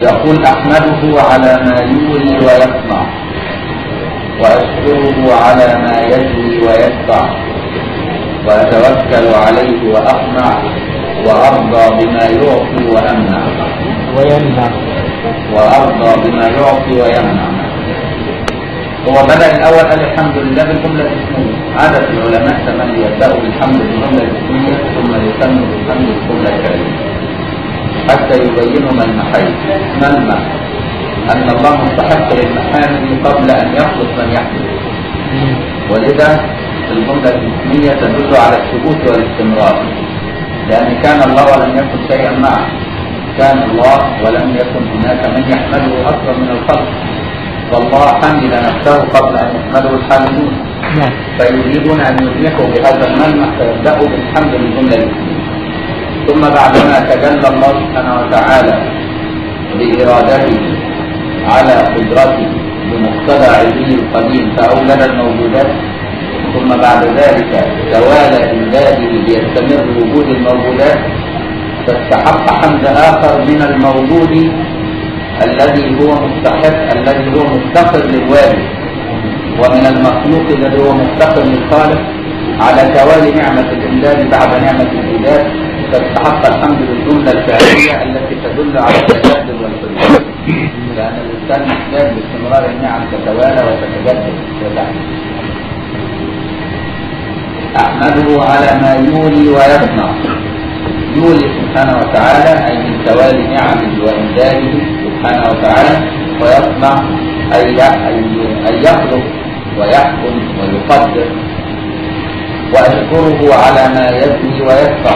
يقول أحمده على ما يولي ويصنع وأشكره على ما يجري ويدفع وأتوكل عليه وأقنع وأرضى بما يعطي وأمنع ويمنع وأرضى بما يعطي ويمنع هو بدأ الأول قال الحمد لله بالجملة الاسمية عدد العلماء ثمانية يبدأوا بالحمد بالجملة الاسمية ثم يسموا بالحمد بالجملة الكريمة حتى يبينوا ما المحل ما المعنى أن الله مستحق للمحامد قبل أن يخلق من يحمد ولذا في الجملة الاسمية تدل على الثبوت والاستمرار لأن كان الله ولم يكن شيئا معه كان الله ولم يكن هناك من يحمده أكثر من الخلق والله حمد نفسه قبل أن يحمده الحامدون نعم فيريدون أن يدركوا بهذا الملمح فيبدأوا بالحمد للجملة الاسمية ثم بعدما تجلى الله سبحانه وتعالى بإرادته على قدرته بمقتضى علمه القديم فأوجد الموجودات ثم بعد ذلك توالى إمداده ليستمر وجود الموجودات فاستحق حمد آخر من الموجود الذي هو مستحق الذي هو مفتقر للوالد ومن المخلوق الذي هو مفتقر للخالق على توالي نعمة الإمداد بعد نعمة الإيجاد فاستحق الحمد للجملة الفعلية التي تدل على التجدد والحلول لأن الإنسان محتاج باستمرار النعم تتوالى وتتجدد وتعمل أحمده على ما يولي ويصنع يولي سبحانه وتعالى أي من توالي نعمه وإمداده سبحانه وتعالى ويصنع أي أي يخلق ويحكم ويقدر وأشكره على ما يبني ويدفع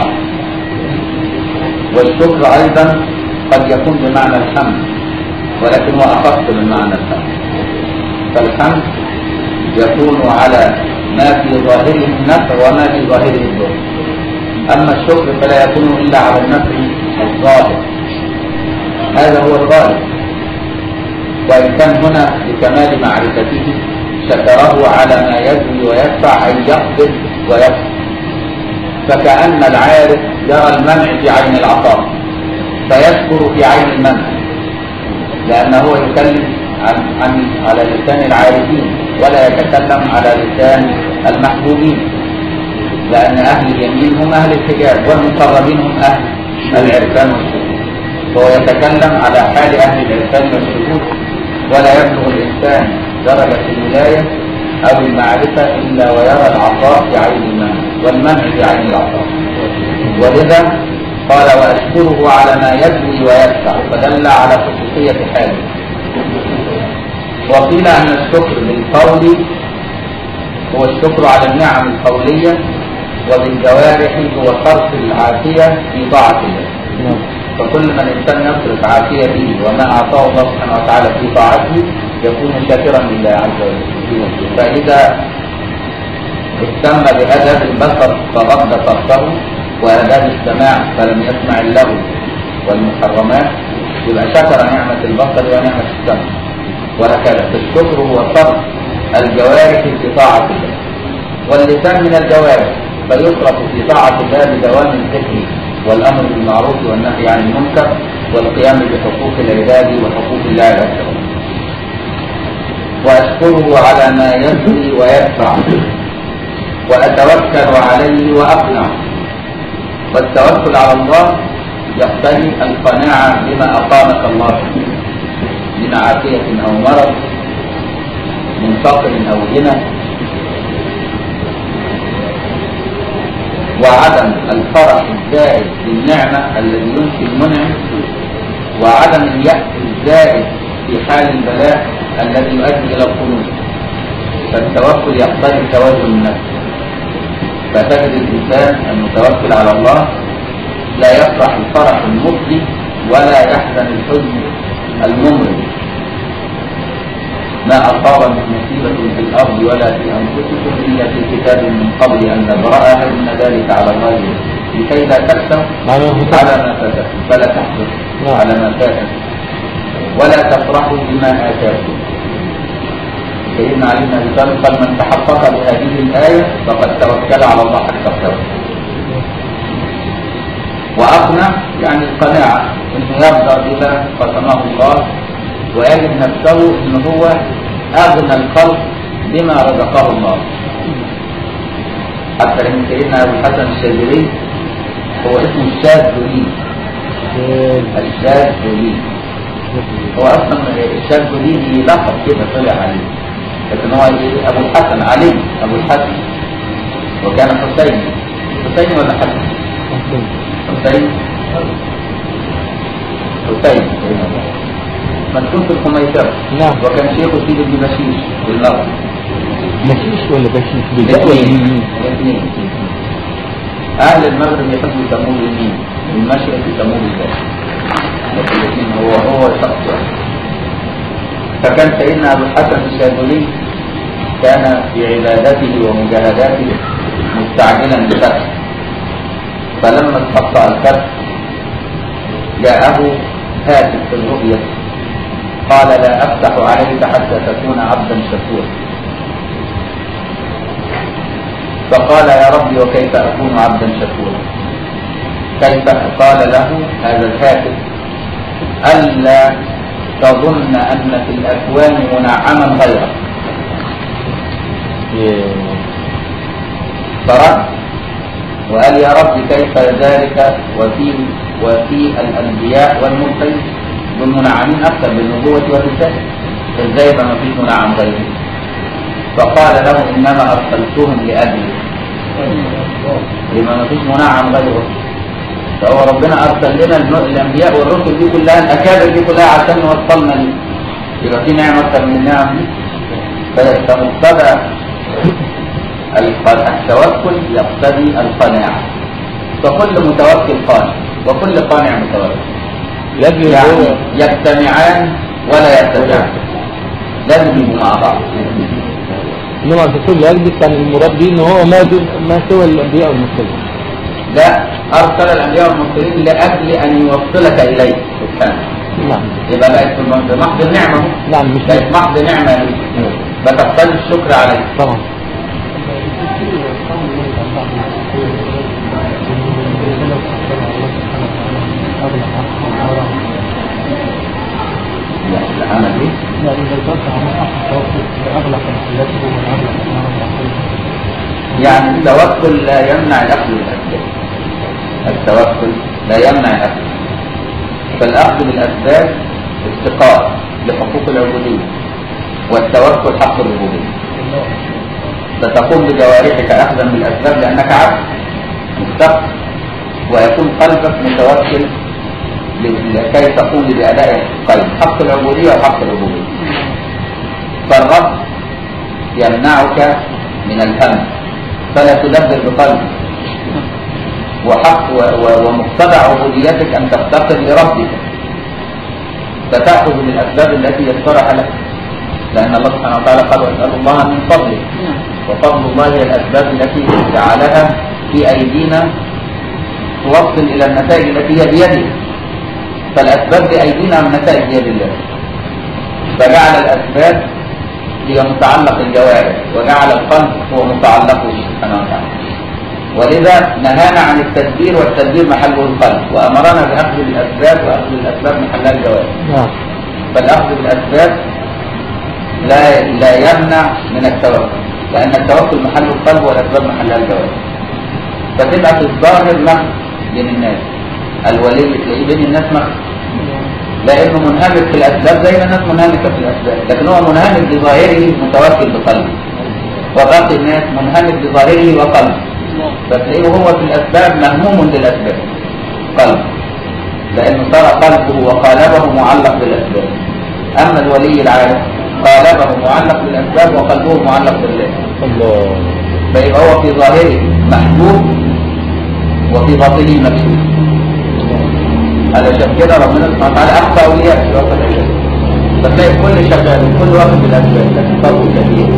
والشكر أيضا قد يكون بمعنى الحمد ولكن هو أخص من معنى الحمد فالحمد يكون على ما في ظاهره النفع وما في ظاهره الضر أما الشكر فلا يكون إلا على النفع الظاهر هذا هو الغالب وإن كان هنا لكمال معرفته شكره على ما يجري ويدفع أن يقبض ويدفع فكأن العارف يرى المنع في عين العطاء فيشكر في عين المنع لأنه يكلم عن, عن على لسان العارفين ولا يتكلم على لسان المحبوبين لأن أهل اليمين هم أهل الحجاب والمقربين هم أهل العرفان والشهود فهو يتكلم على حال أهل العرفان والشهود ولا يبلغ الإنسان درجة الولاية أو المعرفة إلا ويرى العطاء في عين المنع والمنع في عين العطاء ولذا قال وأشكره على ما يجوي ويدفع فدل على خصوصية حاله وقيل أن الشكر بالقول هو الشكر على النعم القولية وبالجوارح هو صرف العافية في طاعة الله فكل من الإنسان يصرف عافيته وما أعطاه الله سبحانه وتعالى في طاعته يكون شاكرا لله عز وجل فإذا اهتم بأدب البصر فغض طرفه وآداب السماع فلم يسمع اللغو والمحرمات يبقى شكر نعمة البصر ونعمة السمع وهكذا فالشكر هو صرف الجوارح في طاعة الله واللسان من الجوارح فيصرف في طاعة الله بدوام الذكر والأمر بالمعروف والنهي عن المنكر والقيام بحقوق العباد وحقوق الله عز وجل وأشكره على ما يجري ويدفع وأتوكل عليه وأقنع والتوكل على الله يقتضي القناعة بما أقامك الله به من عافية أو مرض من فقر أو غنى وعدم الفرح الزائد بالنعمة الذي ينفي المنعم وعدم اليأس الزائد في حال البلاء الذي يؤدي إلى القنوط فالتوكل يقتضي التوازن النفسي فتجد الإنسان المتوكل على الله لا يفرح الفرح المفضي ولا يحزن الحزن الممرض ما أصاب من مصيبة في الأرض ولا في أنفسكم إلا في كتاب من قبل أن نبرأها إن ذلك على الله لكي لا تأسوا على ما على ما فاتكم فلا تحزنوا نعم. على ما فاتكم ولا تفرحوا بما آتاكم سيدنا علي بن ابي طالب قال من تحقق بهذه الايه فقد توكل على الله حق التوكل وأقنع يعني القناعة إنه يرضى بما قسمه الله ويجد نفسه إن هو أغنى الخلق بما رزقه الله حتى إن سيدنا أبو الحسن الشاذلي هو اسمه الشاذلي الشاذلي هو أصلا الشاذلي دي لقب كده طلع عليه لكن هو إيه؟ أبو الحسن علي أبو الحسن وكان حسين حسين ولا حسن؟ حسين حسين مسكون في الخميسرة نعم وكان شيخ سيد بن بشيش بالمغرب مشيش ولا بشيش بالباء ولا الاثنين بالميم؟ الاثنين أهل المغرب يحبوا يسموه بالميم والمشرق يسموه بالباء لكن الاثنين هو هو شخص واحد فكان سيدنا أبو الحسن الشاذلي كان في عبادته ومجاهداته مستعجلا بالفتح فلما استقطع الفتح جاءه هاتف في الرؤيا قال لا أفتح عليك حتى تكون عبدا شكورا فقال يا ربي وكيف أكون عبدا شكورا كيف قال له هذا الهاتف ألا تظن أن في الأكوان منعما غيرك فرد وقال يا رب كيف ذلك وفي وفي الأنبياء والمرسلين دول منعمين أكثر بالنبوة والرسالة إزاي ما فيش منعم غيره فقال له إنما أرسلتهم لأجلك لما ما فيش منعم غيره فهو ربنا أرسل لنا الم- الأنبياء والرسل دي كلها الأكابر دي كلها عشان يوصلنا ليه يبقى في نعمة أكثر من النعم دي ف- فمقتضى الق- التوكل يقتضي القناعة فكل متوكل قانع وكل قانع متوكل لازم يعني هو يجتمعان ولا يرتفعان لازم يبقوا مع بعض انما الرسول لاجل كان المراد به ان هو ما دون ما سوى الانبياء والمرسلين لا أرسل الأنبياء والمرسلين لأجل أن يوصلك إليه سبحانه نعم يبقى بقت بمحض النعمة نعم مش بقت محض نعمة ليه بتقتضي الشكر عليه طبعا العمل دي يعني إذا توقع عن أخذ التوكل أغلق محلته وأغلق أسماره يعني التوكل لا يمنع الأخذ بالأسباب التوكل لا يمنع الأخذ فالأخذ بالأسباب استقاء لحقوق العبودية والتوكل حق الربوبية فتقوم بجوارحك أخذا بالأسباب لأنك عبد مستقل ويكون قلبك متوكل ل- لكي تقوم بأداء القلب حق العبودية وحق الربوبية فالرب يمنعك من الهم فلا تدبر بقلبك وحق و- و- ومقتضى عبوديتك أن تفتقر لربك فتأخذ بالأسباب التي يسرها لك لأن الله سبحانه وتعالى قال واسأل الله من فضله وفضل الله هي الأسباب التي جعلها في أيدينا توصل إلى النتائج التي هي بيده فالأسباب بأيدينا والنتائج بيد الله فجعل الأسباب هي متعلق الجوارح وجعل القلب هو متعلقه سبحانه وتعالى ولذا نهانا عن التدبير والتدبير محله القلب وأمرنا بأخذ الأسباب وأخذ الأسباب محلها الجوارح نعم فالأخذ بالأسباب لا لا يمنع من التوكل لأن التوكل محل القلب والأسباب محلها الجوارح فتبقى في الظاهر مخ بين الناس الولي تلاقيه بين الناس مخ لأنه منهمك في الأسباب زي ما الناس منهمكة في الأسباب لكن هو منهمك بظاهره متوكل بقلبه وباقي الناس منهمك بظاهره وقلبه فتلاقيه هو في الأسباب مهموم بالأسباب قلب لأنه صار قلبه وقالبه معلق بالأسباب أما الولي العارف قالبه معلق بالأسباب وقلبه معلق بالله الله فيبقى هو في ظاهره محبوب وفي باطنه مكشوف علشان كده ربنا سبحانه وتعالى أخفى أولياء في وقت العبادة فتلاقي كل شغال وكل واخد بالأسباب لكن فرق كبير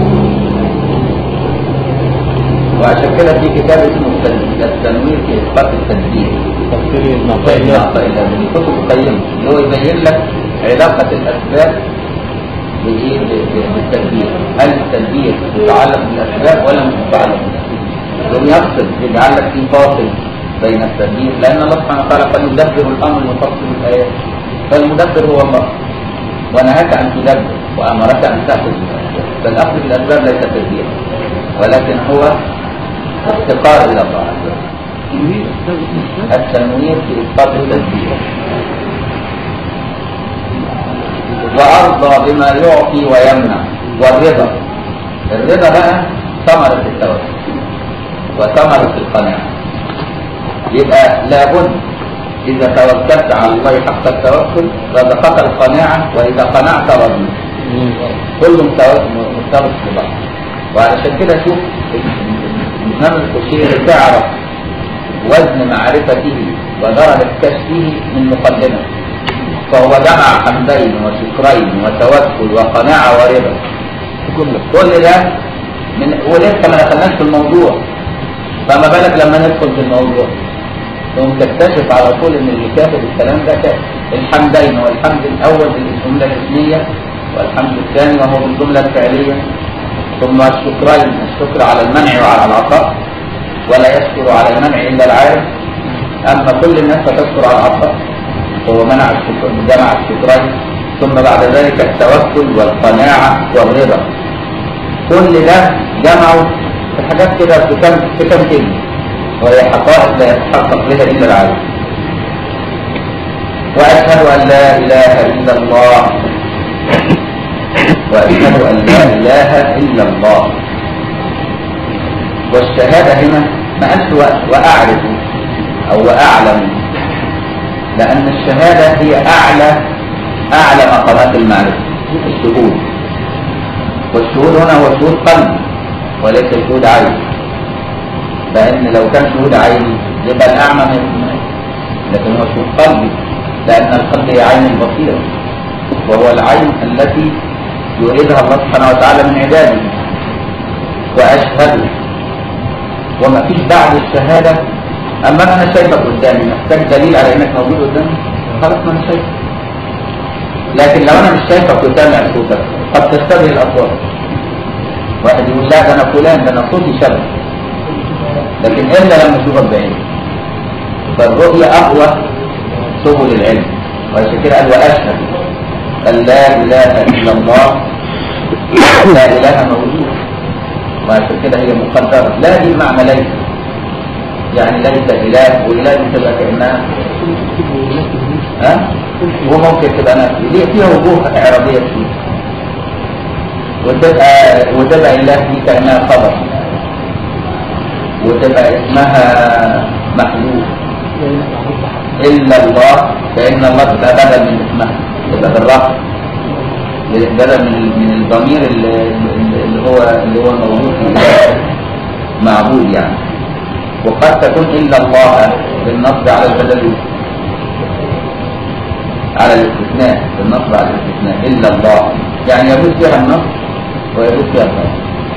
وعشان كده في كتاب اسمه التنوير التنوير في إثبات التدبير تفسير طيب المعطيات نعطى إلى من كتب قيمة اللي هو يبين لك علاقة الأسباب بإيه ب- ب- بالتدبير هل التدبير متعلق بالأسباب ولا مش متعلق بالأسباب يقوم يقصد يجعل لك في فاصل بين التدبير لأن الله سبحانه وتعالى قد يدبر الأمر ويفصل الآيات فالمدبر هو الله ونهاك أن تدبر وأمرك أن تأخذ فالأخذ بالأسباب ليس تدبير ولكن هو افتقار إلى الله عز وجل التنوير في إسقاط التدبير وأرضى بما يعطي ويمنع والرضا الرضا بقى ثمرة التوكل وثمرة القناعة يبقى لابد إذا توكلت على الله حق التوكل رزقك القناعة وإذا قنعت رضيت كل مرتبط ببعض وعلشان كده شوف الإمام الكشيري تعرف وزن معرفته ودرجة كشفه من مقدمة فهو جمع حمدين وشكرين وتوكل وقناعة ورضا كل ده من ولسه ما دخلناش في الموضوع فما بالك لما ندخل في الموضوع ثم تكتشف على طول ان اللي كاتب الكلام ده كاتب الحمدين والحمد الاول بالجمله الاسميه والحمد الثاني وهو بالجمله الفعليه ثم الشكرين الشكر على المنع وعلى العطاء ولا يشكر على المنع الا العارف اما كل الناس فتشكر على العطاء هو منع الشكر جمع الشكرين ثم بعد ذلك التوكل والقناعه والرضا كل ده جمعوا في حاجات كده في كم في كم كلمه وهي حقائق لا يتحقق بها الا العالم واشهد ان لا اله الا الله واشهد ان لا اله الا الله والشهاده هنا ما قالش واعرف او واعلم لان الشهاده هي اعلى اعلى مقامات المعرفه الشهود والشهود هنا هو شهود قلب وليس شهود عين لأن لو كان شهود عيني يبقى الأعمى من لكن هو شهود قلبي لأن القلب هي عين البصيرة وهو العين التي يريدها الله سبحانه وتعالى من عباده وأشهد وما فيش بعد الشهادة أما أنا شايفك قدامي محتاج دليل على إنك موجود قدامي خلاص ما أنا شايفك لكن لو أنا مش شايفك قدامي أشوفك قد تشتبه الأصوات واحد يقول لا ده أنا فلان ده أنا صوتي شبه لكن إلا لما أشوفك بعيني فالرؤية أقوى سبل العلم وعشان كده قال وأشهد أن لا إله إلا الله لا إله موجود وعشان كده هي مقدرة لا دي معنى ليس يعني ليس إله وإله تبقى كأنها ها وممكن تبقى نفسي ليه فيها وجوه إعرابية كتير وتبقى وتبقى الله دي كأنها خبر وتبقى اسمها مخلوق إلا الله فإن الله تبقى بدل من اسمها تبقى بالرفع بدل من من الضمير اللي, اللي هو اللي هو موجود في معبود يعني وقد تكون إلا الله بالنصب على البدل على الاستثناء بالنصب على الاستثناء إلا الله يعني يجوز فيها النصب ويجوز فيها النصب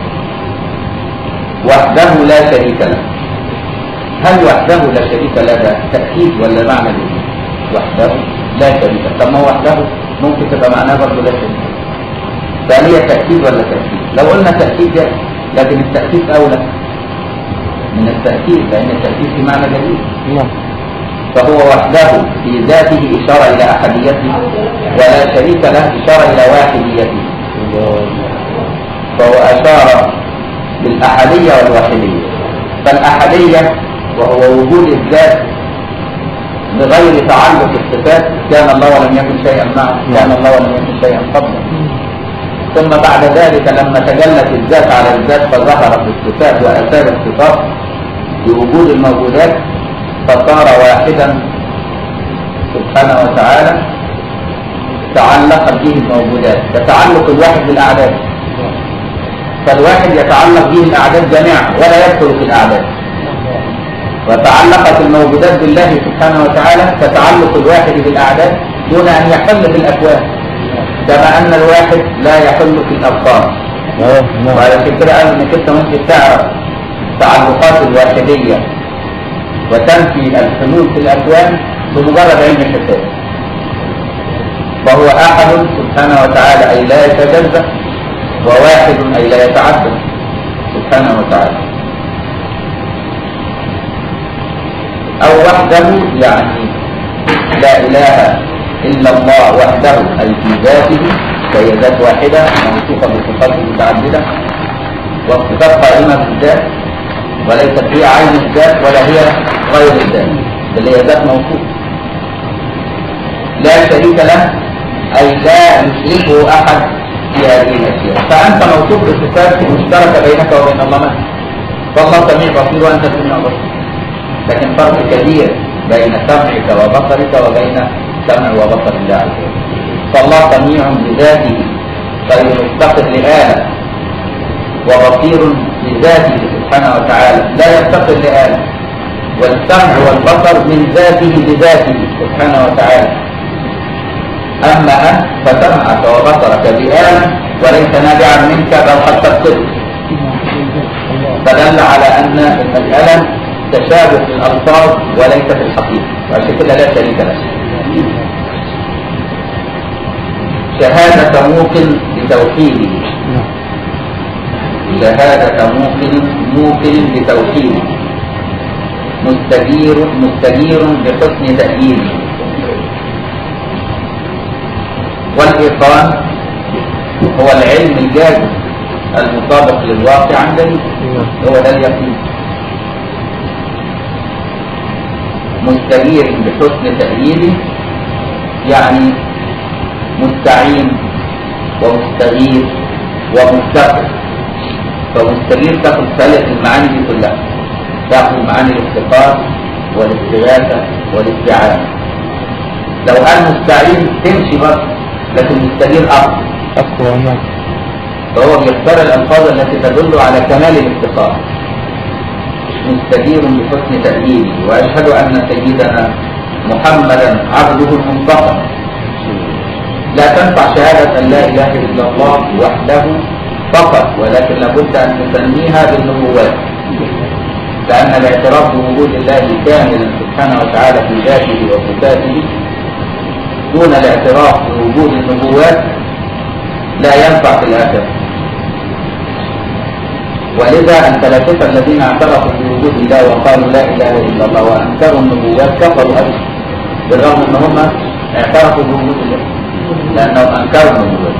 وحده لا شريك له هل وحده لا شريك له ده تأكيد ولا معنى جديد وحده لا شريك له طب ما هو وحده ممكن تبقى معناه برضه لا شريك له فهل هي تأكيد ولا تأكيد لو قلنا تأكيد ده لكن التأكيد أولى من التأكيد لأن التأكيد في معنى جديد نعم فهو وحده في ذاته إشارة إلى أحديته ولا شريك له إشارة إلى واحديته فهو أشار بالأحدية والواحدية فالأحدية وهو وجود الذات بغير تعلق الصفات كان الله ولم يكن شيئا معه كان الله ولم يكن شيئا قبله ثم بعد ذلك لما تجلت الذات على الذات فظهرت الصفات وآثار الصفات بوجود الموجودات فصار واحدا سبحانه وتعالى تعلقت به الموجودات كتعلق الواحد بالأعداد فالواحد يتعلق به الأعداد جميعا ولا يدخل في الأعداد وتعلقت الموجودات بالله سبحانه وتعالى كتعلق الواحد بالأعداد دون أن يحل في الأكوان كما أن الواحد لا يحل في الأبصار نعم وعلى كده قال انك انت ممكن تعرف تعلقات الواحدية وتنفي الحلول في الأكوان بمجرد علم الحساب وهو أحد سبحانه وتعالى أي لا يتجزأ وواحد أي لا يتعدد سبحانه وتعالى أو وحده يعني لا إله إلا الله وحده أي في ذاته فهي ذات واحدة موصوفة بصفات متعددة والصفات قائمة بالذات وليست هي عين الذات ولا هي غير الذات بل هي ذات موصوفة لا شريك له أي لا يشركه أحد في هذه الأشياء فأنت موصوف بصفات مشتركة بينك وبين الله مثلا فالله سميع بصير وأنت سميع بصير لكن فرق كبير بين سمعك وبصرك وبين سمع وبصر الله عز وجل فالله سميع بذاته غير مفتقر لآلة وبصير بذاته سبحانه وتعالى لا يفتقر لآلة والسمع والبصر من ذاته بذاته سبحانه وتعالى أما أنت فسمعك وبصرك بآلة وليس نابعا منك بل قد تفقده فدل على أن المسألة تشابه في الألفاظ وليس في الحقيقة وعشان كده لا شريك له شهادة موقن بتوحيده شهادة موقن موقن بتوحيده مستجير مستجير بحسن تأييده والإيقان هو العلم الجازم المطابق للواقع عن دليل هو ده اليقين مستجير بحسن تأييده يعني مستعين ومستغيث ومفتقر فمستجير تاخد ثلاث المعاني دي كلها تاخد معاني الافتقار والاستغاثة والاستعانة لو قال مستعين تمشي برضه لكن مستجير أقوى أقوى نعم فهو بيختار الألفاظ التي تدل على كمال الافتقار مستجير بحسن تأييده وأشهد أن سيدنا محمدا عبده المنتقم لا تنفع شهادة أن لا إله إلا الله وحده فقط ولكن لابد أن تسميها بالنبوات لأن الاعتراف بوجود الله كاملا سبحانه وتعالى في ذاته وصفاته دون الاعتراف بوجود النبوات لا ينفع في الآخرة ولذا الثلاثة الذين اعترفوا بوجود الله وقالوا لا إله إلا الله وأنكروا النبوات كفروا أيضا بالرغم أن هم اعترفوا بوجود الله لأنهم أنكروا النبوات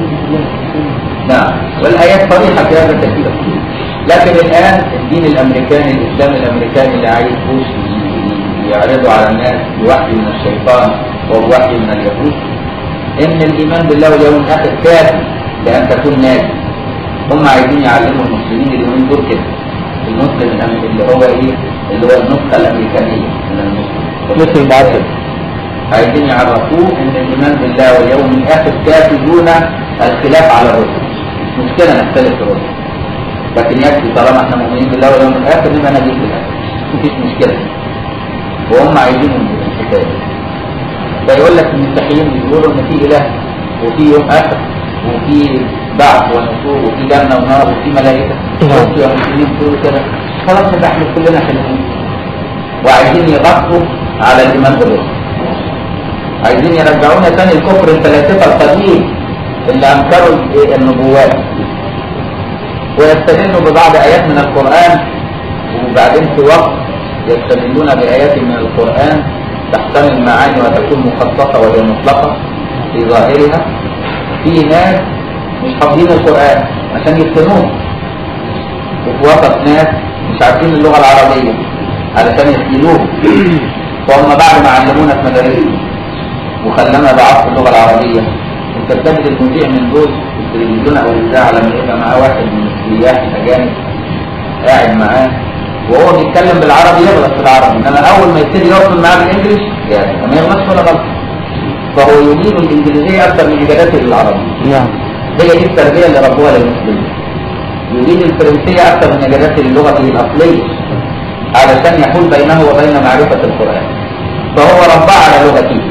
نعم والآيات صريحة في هذا كثير لكن الآن الدين الأمريكاني الإسلام الأمريكاني اللي عايز بوش يعرضه على الناس بوحي من الشيطان وبوحي من اليهود إن الإيمان بالله واليوم الآخر كافي لأن تكون ناجي هم عايزين يعلموا المسلمين اليومين دول كده المسلم الأم- اللي هو ايه اللي هو النسخة الأمريكانية من المسلم مسلم بعشر عايزين يعرفوه ان الايمان بالله واليوم الاخر كافي دون الخلاف على الرسل مش مشكله نختلف في الرسل لكن يكفي طالما احنا مؤمنين بالله واليوم الاخر نبقى نجيب في الاخر مفيش مشكله وهم عايزين الحكايه فيقول لك المسيحيين بيقولوا ان في اله وفي يوم اخر وفي بعث ونشور وفي جنه ونار وفي ملائكه نعم. وفي مسلمين بيقولوا كده خلاص يبقى احنا كلنا حلوين وعايزين يغطوا على الايمان بالرسل عايزين يرجعونا تاني الكفر الفلاسفه القديم اللي انكروا النبوات ويستدلوا ببعض ايات من القران وبعدين في وقت يستدلون بايات من القران تحتمل معاني وتكون مخصصه وهي مطلقه في ظاهرها في ناس مش حافظين القران عشان يفتنوه وفي وسط ناس مش عارفين اللغه العربيه علشان يفتنوه فهم بعد ما علمونا في مدارسهم وخلانا ضعف اللغه العربيه انت بتجد المذيع من دول في التلفزيون او الاذاعه لما يبقى معاه واحد من السياح الاجانب قاعد معاه وهو بيتكلم بالعربي يغلط في العربي انما اول ما يبتدي يوصل معاه بالانجلش يعني ما يغلطش ولا غلط فهو يجيد الانجليزيه اكثر من اجاباته للعربي نعم هي دي التربيه اللي ربوها للمسلمين يريد الفرنسيه اكثر من اجاباته للغه الاصليه علشان يحول بينه وبين معرفه القران فهو رباه على لغته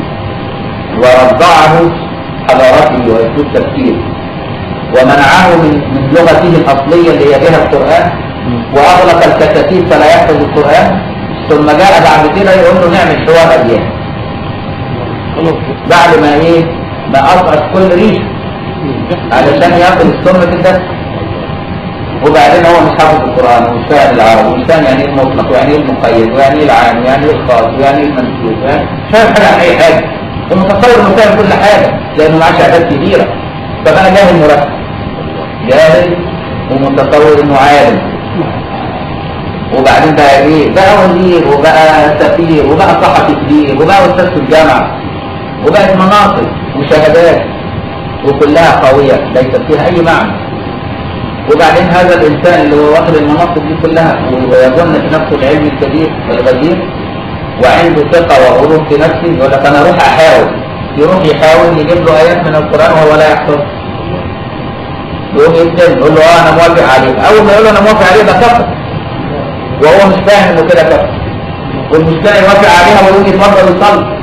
ورضعه حضارته واسلوب تفكيره ومنعه من من لغته الاصليه اللي هي بها القران واغلق الكتاتيب فلا يحفظ القران ثم جاء بعد كده يقول له نعمل حوار اديان بعد ما ايه ما اطعت كل ريش علشان ياخد السم في الدم وبعدين هو مش حافظ القرآن ومش فاهم العربي ومش فاهم يعني ايه المطلق ويعني ايه المقيد ويعني ايه العام ويعني ايه الخاص ويعني ايه المنسوب يعني مش فاهم حاجة عن أي حاجة ومتصور إنه فاهم كل حاجة لأنه معاه شهادات كبيرة فبقى جاهل مركب جاهل ومتصور إنه عالم وبعدين بقى ايه بقى وزير وبقى سفير وبقى صحفي كبير وبقى استاذ في الجامعه وبقت مناصب وشهادات وكلها قويه ليست فيها اي معنى وبعدين هذا الانسان اللي هو واخد المناصب دي كلها ويظن في نفسه العلم الكبير الغزير وعنده ثقه وغرور في نفسه يقول لك انا اروح احاول يروح يحاول يجيب له ايات من القران وهو لا يحفظ يقوم يبتل يقول له اه انا موافق عليك اول ما يقول له انا موافق عليك ده كفر وهو مش فاهم انه كده كفر والمشكله يوافق عليها ويقول يتفضل يصلي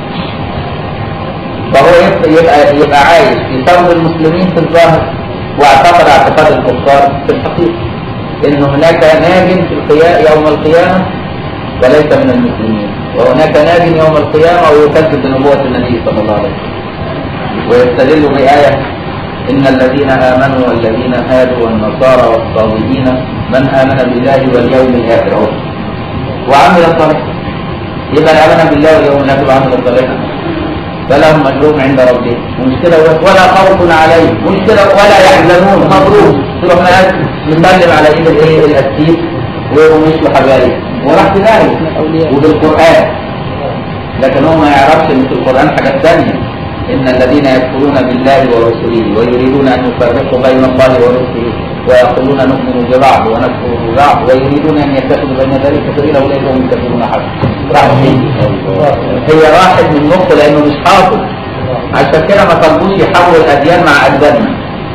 فهو يبقى, يبقى, يبقى عايش في ثوب المسلمين في الظاهر واعتقد اعتقاد الكفار في الحقيقه ان هناك ناج في القيامه يوم القيامه وليس من المسلمين وهناك ناج يوم القيامه ويكذب بنبوه النبي صلى الله عليه وسلم ويستدل بآية إن الذين آمنوا والذين هادوا والنصارى والصابئين من آمن بالله واليوم الآخر أهو. وعمل صالحا يبقى آمن بالله واليوم الآخر وعمل صالحا فلهم أجرهم عند ربهم مشكلة ولا خوف عليهم مشكلة ولا يحزنون مبروك تروح ناس نسلم على إيد الإيه الأسيس ومشوا حبايب وراح تلاقي وبالقرآن لكن هو ما يعرفش ان في القرآن حاجات ثانية إن الذين يكفرون بالله ورسله ويريدون أن يفرقوا بين الله ورسله ويقولون نؤمن ببعض ونكفر ببعض ويريدون أن يتخذوا بين ذلك سبيلا أولئك هم الكافرون حقا راح فين؟ هي راحت من مخه لأنه مش حافظ عشان كده ما طلبوش يحول الأديان مع أجدادنا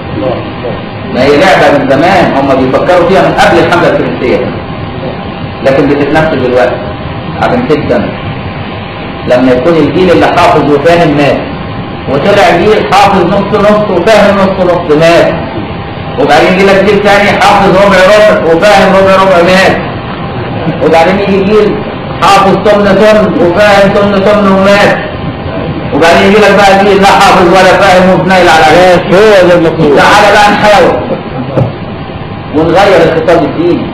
ما هي لعبة من زمان هم بيفكروا فيها من قبل الحملة الفرنسية لكن بتتنفذ دلوقتي عشان كده لما يكون الجيل اللي حافظ وفاهم مات وطلع جيل حافظ نص نص وفاهم نص نص مات وبعدين يجي لك جيل تاني حافظ ربع ربع وفاهم ربع ربع مات وبعدين يجي جيل حافظ ثمن ثمن وفاهم ثمن ثمن ومات وبعدين يجي لك بقى جيل لا حافظ ولا فاهم وبنايل على ماشي هو ده المطلوب تعالى بقى نحاول ونغير الخطاب الديني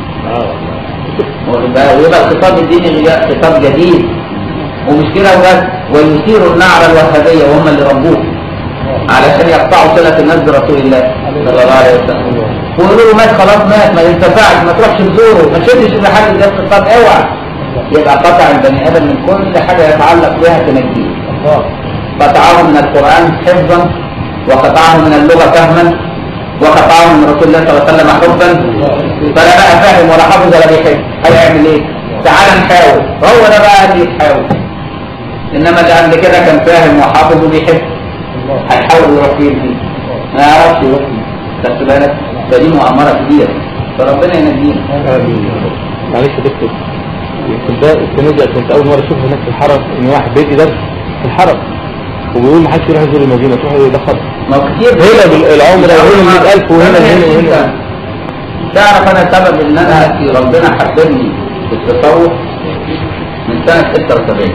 واخد بالك؟ ويبقى الخطاب الديني غير- خطاب جديد ومش كده وبس ويثيروا النعرة الوهابية وهم اللي ربوه علشان يقطعوا صلة الناس برسول الله صلى الله عليه وسلم ويقولوا له مات خلاص مات ما ينتفعش ما تروحش تزوره ما تشدش في حد ده الخطاب اوعى يبقى قطع البني ادم من كل حاجة يتعلق بها تنجيه قطعه من القرآن حفظا وقطعه من اللغة فهما وقطعه من رسول الله صلى الله عليه وسلم حبا فلا بقى فاهم ولا حافظ ولا بيحب هيعمل ايه؟ تعال نحاول هو ده بقى اللي يحاول انما اللي قبل كده كان فاهم وحافظ وبيحب هيحاول يروح فين فيه ما يعرفش يروح فين خدت بالك ده دي مؤامرة كبيرة فربنا ينجينا معلش يا دكتور يمكن ده السنة دي كنت أول مرة أشوف هناك في الحرم إن واحد بيدي درس في الحرم وبيقول محدش يروح يزور المدينة تروح ده خط ما هو كتير هنا بالعمرة وهنا 100000 وهنا وهنا وهنا تعرف انا سبب ان انا في ربنا حببني في التصوف من سنة 76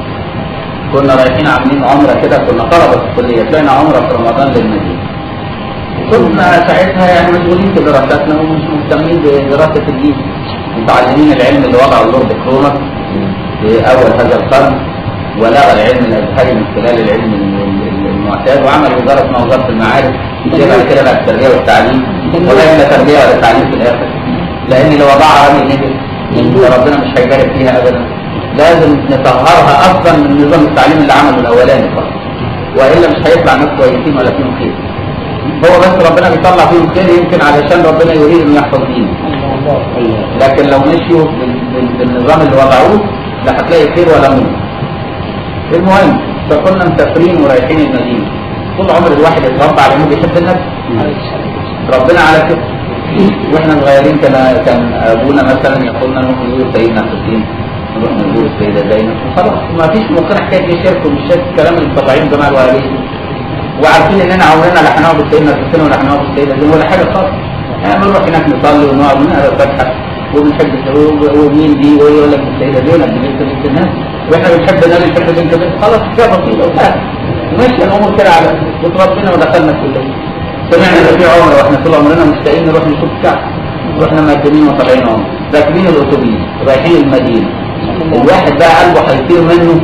كنا رايحين عاملين عمرة كده كنا طلبة في الكلية طلعنا عمرة في رمضان للمدينة كنا ساعتها يعني مشغولين في دراستنا ومش مهتمين بدراسة الدين متعلمين العلم اللي وضعه اللورد كرونر في أول هذا القرن ولغى العلم الأزهري من خلال العلم ال- ال- المعتاد وعمل وزارة اسمها وزارة المعارف اللي بعد كده بقى التربية والتعليم ولا لا تربية ولا تعليم في الآخر لأن اللي وضعها رامي نجد ربنا مش هيبارك فيها أبدا لازم نطهرها أصلا من نظام التعليم اللي عمله الأولاني خالص وإلا مش هيطلع ناس كويسين ولا فيهم خير هو بس ربنا بيطلع فيهم خير يمكن علشان ربنا يريد انه يحفظ دينه لكن لو مشيوا بال- بال- بالنظام اللي وضعوه لا هتلاقي خير ولا نور المهم فكنا مسافرين ورايحين المدينه طول عمر الواحد يتربى على انه بيحب النبي ربنا على كده واحنا صغيرين كان كان ابونا مثلا يقولنا نروح نزور سيدنا حسين نروح نزور السيده زينب خلاص ما فيش ممكن حكايه دي شرك ومش شرك كلام المستطيعين جماعه الوهابيه وعارفين اننا عمرنا لا هنقعد سيدنا حسين ولا هنقعد السيده زينب ولا حاجه خالص يعني بنروح هناك نصلي ونقعد ونقرا الفاتحه وبنحب و- ومين دي ويقول لك السيده زينب دي بنت بنت الناس واحنا بنحب النبي بنحب بنت بنت خلاص كده بسيطه وسهل ماشي الامور كده على وتربينا ودخلنا الكليه سمعنا ان في عمره واحنا طول عمرنا مشتاقين نروح نشوف الكعبه واحنا مقدمين وطالعين اهو راكبين الاتوبيس رايحين المدينه الواحد بقى قلبه هيطير منه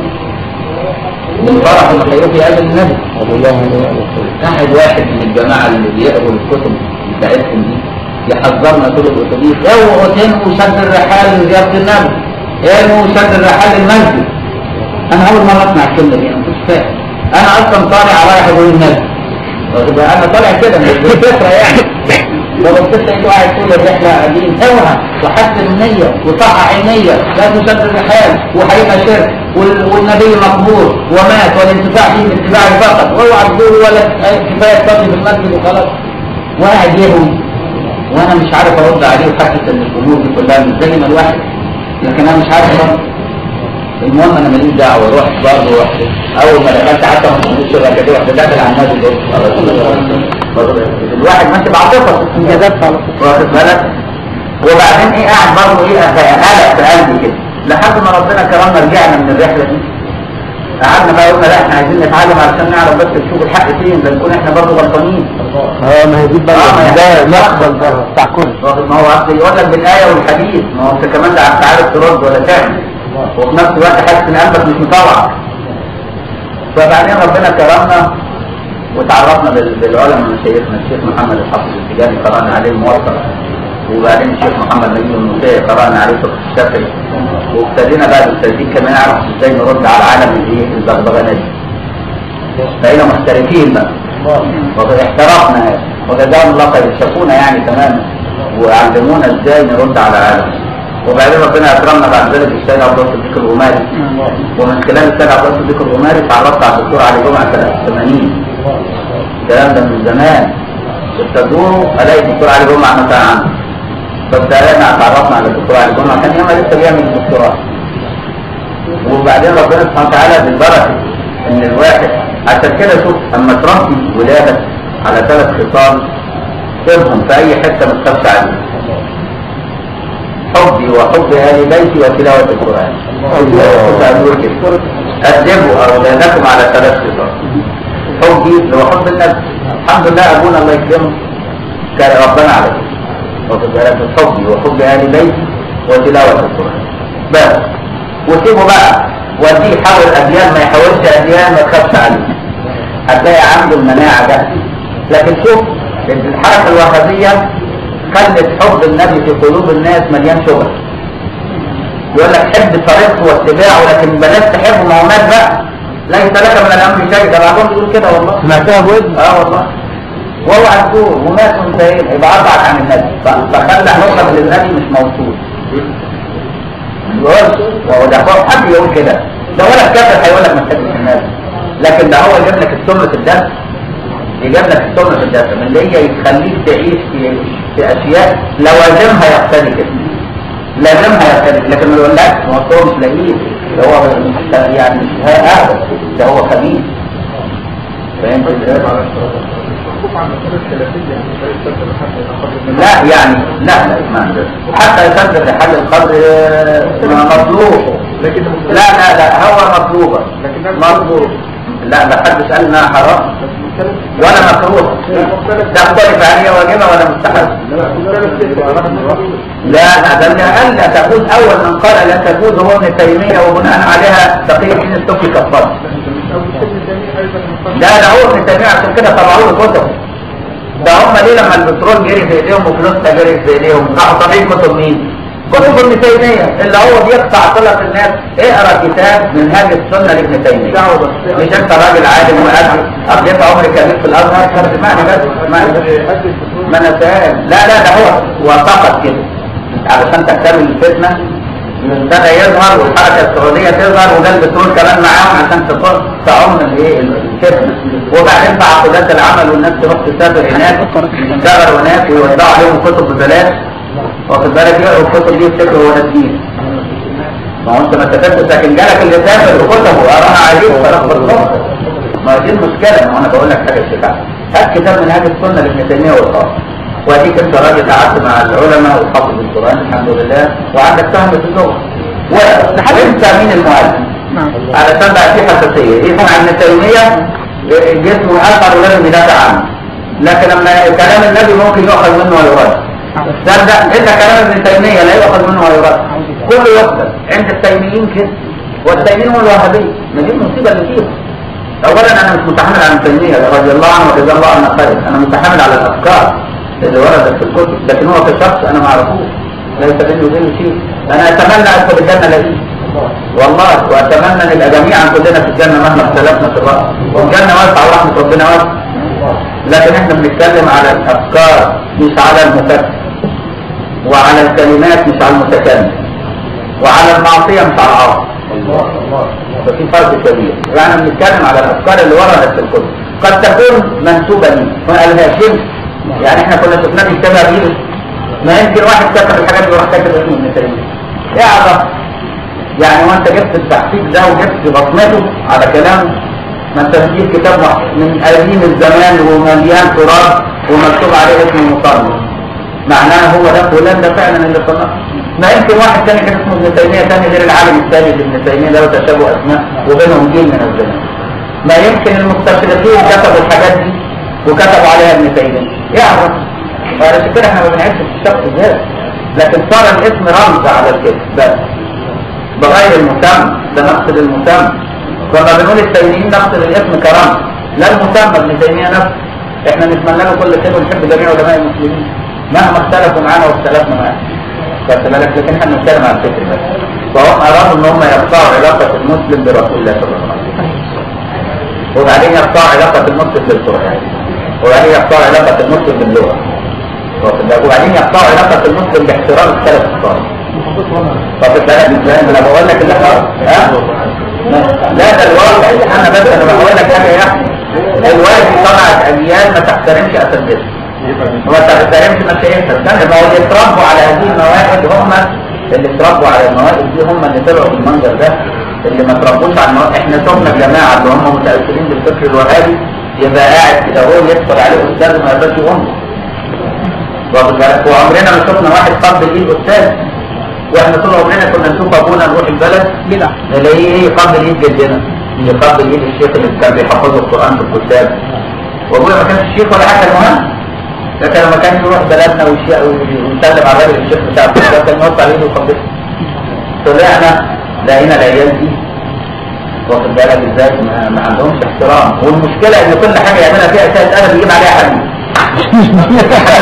من فرح انه هيروح يقابل النبي رضي الله عنه قاعد واحد من الجماعه اللي بيقروا الكتب بتاعتهم دي يحذرنا طول الاتوبيس اوعوا تنقوا شد الرحال لزياره النبي انقوا شد الرحال للمسجد انا اول مره اسمع الكلمه دي انا مش فاهم انا اصلا طالع رايح ابوي النبي واخد بالك؟ انا طالع كده مش بالفكره يعني لو بصيت لقيته قاعد طول الرحله قاعدين اوعى وحسن النيه وصحح النيه لا تشد الرحال وهيبقى شرك وال- والنبي مقبول ومات والانتفاع فيه باتباعه فقط واوعى تقول ولا كفايه تصلي في المسجد وخلاص وقاعد يهوي وانا مش عارف ارد عليه وحاسس ان الامور دي كلها مش زي ما الواحد لكن انا مش عارف ارد المهم انا ماليش دعوه رحت برضه رحت اول ما دخلت حتى ما كنتش الركعتين رحت داخل على النبي دول الواحد ماشي بعاطفه انجازات على طول واخد بالك وبعدين ايه قاعد برضه ايه قلق في قلبي كده لحد ما ربنا كرمنا رجعنا من الرحله دي قعدنا بقى قلنا لا احنا عايزين نتعلم علشان نعرف بس نشوف الحق فين ده نكون احنا برضه غلطانين اه ما هي دي بقى آه، ما هي- ده مقبل ده بتاع كل واخد- ما هو اصل يقول لك بالايه والحديث ما هو انت كمان ده انت عارف ترد ولا تعمل وفي نفس الوقت حاسس ان قلبك مش مطوع فبعدين ربنا كرمنا وتعرفنا بال- بالعلماء مشايخنا الشيخ محمد الحافظ التجاني قرانا عليه الموثق وبعدين الشيخ محمد نجيب الموسيقى قرانا عليه فقه الشافعي وابتدينا بقى بالتدريج كمان نعرف ازاي نرد على العالم الايه الزغبغانه دي بقينا محترفين بقى واحترفنا هذا وجزاهم الله خير شافونا يعني تماما وعلمونا ازاي نرد على العالم وبعدين ربنا اكرمنا بعد ذلك السيد عبد الله الصديق الغماري ومن خلال السيد عبد الله الصديق الغماري تعرفت على الدكتور علي جمعه سنه 80 الكلام ده من زمان تدوروا الاقي الدكتور علي جمعه مثلا عنده فابتدينا تعرفنا على الدكتور علي جمعه كان يوم لسه بيعمل الدكتوراه وبعدين ربنا سبحانه وتعالى بالبركه ان الواحد عشان كده شوف اما تربي ولادك على ثلاث خصال سيبهم في اي حته ما تخافش عليه حبي وحب اهل بيتي وتلاوه القران الله ادبوا اولادكم على ثلاث خصال حبي اللي هو حب النبي الحمد لله ابونا الله يكرمه كان ربنا على كده واخد بالك من حبي وحب اهل بيتي وتلاوه القران بس وسيبه بقى وديه يحاول اديان ما يحاولش اديان ما تخافش عليه هتلاقي عنده المناعه ده لكن شوف الحركه الوهابيه خلت حب النبي في قلوب الناس مليان شبه يقول لك حب طريقته واتباعه لكن بلاش تحبه ما هو مات بقى ليس لك من الامر شيء ده بعضهم بيقول كده والله سمعتها بوزن اه والله واوعى تقول ومات وانتهينا يبقى ابعد عن النبي ف- فخلى حكم للنبي مش موصول يقول وهو ده هو حد يقول كده ده ولا كافر هيقول لك ما تحبش النبي لكن ده هو يجيب لك السم في الدم يجيب لك السم في الدم اللي هي يخليك تعيش في, في اشياء لوازمها يقتدي كده لازمها يقتدي لكن ما يقولكش ما هو مش لئيم ده هو مش يعني مش هذا ده هو خبيث فهمت ازاي؟ لا يعني لا لا ما عندنا. حتى يصدق لحل القدر آه، مطلوب لا لا لا هو مطلوبة مطلوب لا ده حد قال انها حرام ولا مكروه تختلف هل هي واجبة ولا مستحب لا ده اللي قال لا تجوز اول من قال لا تجوز هو ابن تيمية وبناء عليها تقي الدين السبكي كفر لا ده هو ابن تيمية عشان كده طلعوا له كتب ده هم ليه لما البترول جري في ايديهم وفلوسها جري في ايديهم راحوا طالعين كتب مين؟ كتب ابن تيمية اللي هو بيقطع صلة الناس اقرا كتاب من هذه السنة لابن تيمية مش انت راجل عالم وقاعد قضيت عمري كبير في الازهر اسمعني بس اسمعني بس ما انا فاهم لا لا ده هو هو فقط كده علشان تكتمل الفتنة ابتدى يظهر والحركة السعودية تظهر وده البترول كمان معاهم عشان تفر تعم الايه الفتنة وبعدين تعاقدات العمل والناس تروح تسافر هناك تشتغل هناك ويوزعوا عليهم كتب ببلاش واخد بالك يقروا الكتب دي يفتكروا هو ده الدين ما هو انت ما استفدتش لكن جالك اللي سافر بكتب وقراها عليك فلخبط ما هي دي المشكلة ما هو انا بقول لك حاجة شتاء هات كتاب من هذه السنة لابن تيمية والخاص واديك انت راجل قعدت مع العلماء وحافظ القرآن الحمد لله وعندك فهم في اللغة وانت مين المؤلف علشان بقى في حساسية اسمع ابن تيمية جسمه اثر ولازم يدافع عنه لكن لما كلام النبي ممكن يؤخذ منه ويرد تصدق الا كلام ابن تيميه لا يؤخذ منه ولا يرد كله يقبل عند التيميين كده والتيميين هم الوهابيه ما دي المصيبه اللي فيهم اولا انا مش متحمل على ابن تيميه رضي الله عنه ورضي الله عنه خير انا متحمل على الافكار اللي وردت في الكتب لكن هو كشخص انا ما اعرفوش ليس بيني وبينه شيء انا اتمنى ادخل الجنه الاقيه والله واتمنى ان نبقى جميعا كلنا في الجنه مهما اختلفنا في الراي والجنه واسعه ورحمه ربنا واسعه لكن احنا بنتكلم على الافكار مش على المفكر وعلى الكلمات مش على المتكلم وعلى المعصيه مش على العاصي ففي فرق كبير يعني بنتكلم على الافكار اللي وردت في الكتب قد تكون منسوبه لي ما قالهاش يعني احنا كنا شفناه بيكتبها بايده ما يمكن واحد كتب الحاجات دي وراح كاتب اسمه ابن تيميه اعرف يعني وانت جبت التحقيق ده وجبت بصمته على كلام ما انت بتجيب كتاب من قديم الزمان ومليان تراب ومكتوب عليه اسم المصنف معناه هو ده فلان ده فعلا اللي صنف ما يمكن واحد تاني كان اسمه ابن تيميه تاني غير العالم الثاني ابن تيميه ده تشابه اسماء وبينهم جيل من الزمان ما يمكن المستشرقين كتبوا الحاجات دي وكتبوا عليها ابن تيميه يعرف فعشان كده احنا ما بنعيش في الشخص ده لكن صار الاسم رمز على الكذب بس بغير المسمى ده نقصد المسمى كنا بنقول التيميين نقصد الاسم كرمز لا المسمى ابن تيميه نفسه احنا نتمنى له كل خير ونحب جميع علماء المسلمين مهما اختلفوا معانا واختلفنا معانا خدت بالك لكن احنا بنتكلم عن الفكر بس فهم ارادوا ان هم يقطعوا علاقه المسلم برسول الله صلى الله عليه وسلم وبعدين يقطعوا علاقه المسلم بالقران وبعدين يقطعوا علاقه المسلم باللغه واخد بالك؟ وبعدين يقطعوا علاقه المسلم باحترام السلف الصالح طب بالك من الكلام انا بقول لك اللي ها لا ده الواقع انا بس انا بقول لك حاجه يا احمد الوالد طلعت اجيال ما تحترمش اساتذتها وما تحترمش مشايخها استنى ما هو اللي اتربوا على هذه المواهب هم اللي اتربوا على المواهب دي هم اللي طلعوا بالمنظر ده اللي ما اتربوش على المواهب احنا شفنا الجماعه اللي هم متاثرين بالفكر الوهابي يبقى قاعد كده هو يدخل عليه استاذ ما يقدرش يقوم واخد بالك وعمرنا ما شفنا واحد قبل ايد استاذ واحنا طول عمرنا كنا نشوف ابونا نروح البلد بدع نلاقيه ايه قبل ايد جدنا يقبل ايد الشيخ اللي كان بيحفظ القران في الكتاب وابويا ما كانش الشيخ ولا حاجه المهم لكن لما كان يروح بلدنا ويشي- ويسلم على الراجل الشيخ بتاع الكتاب كان يوقع على ايده ويقبله طلعنا لقينا العيال دي واخد بالك ازاي ما, ما عندهمش احترام والمشكله ان كل حاجه يعملها فيها اساس ادب يجيب عليها حديث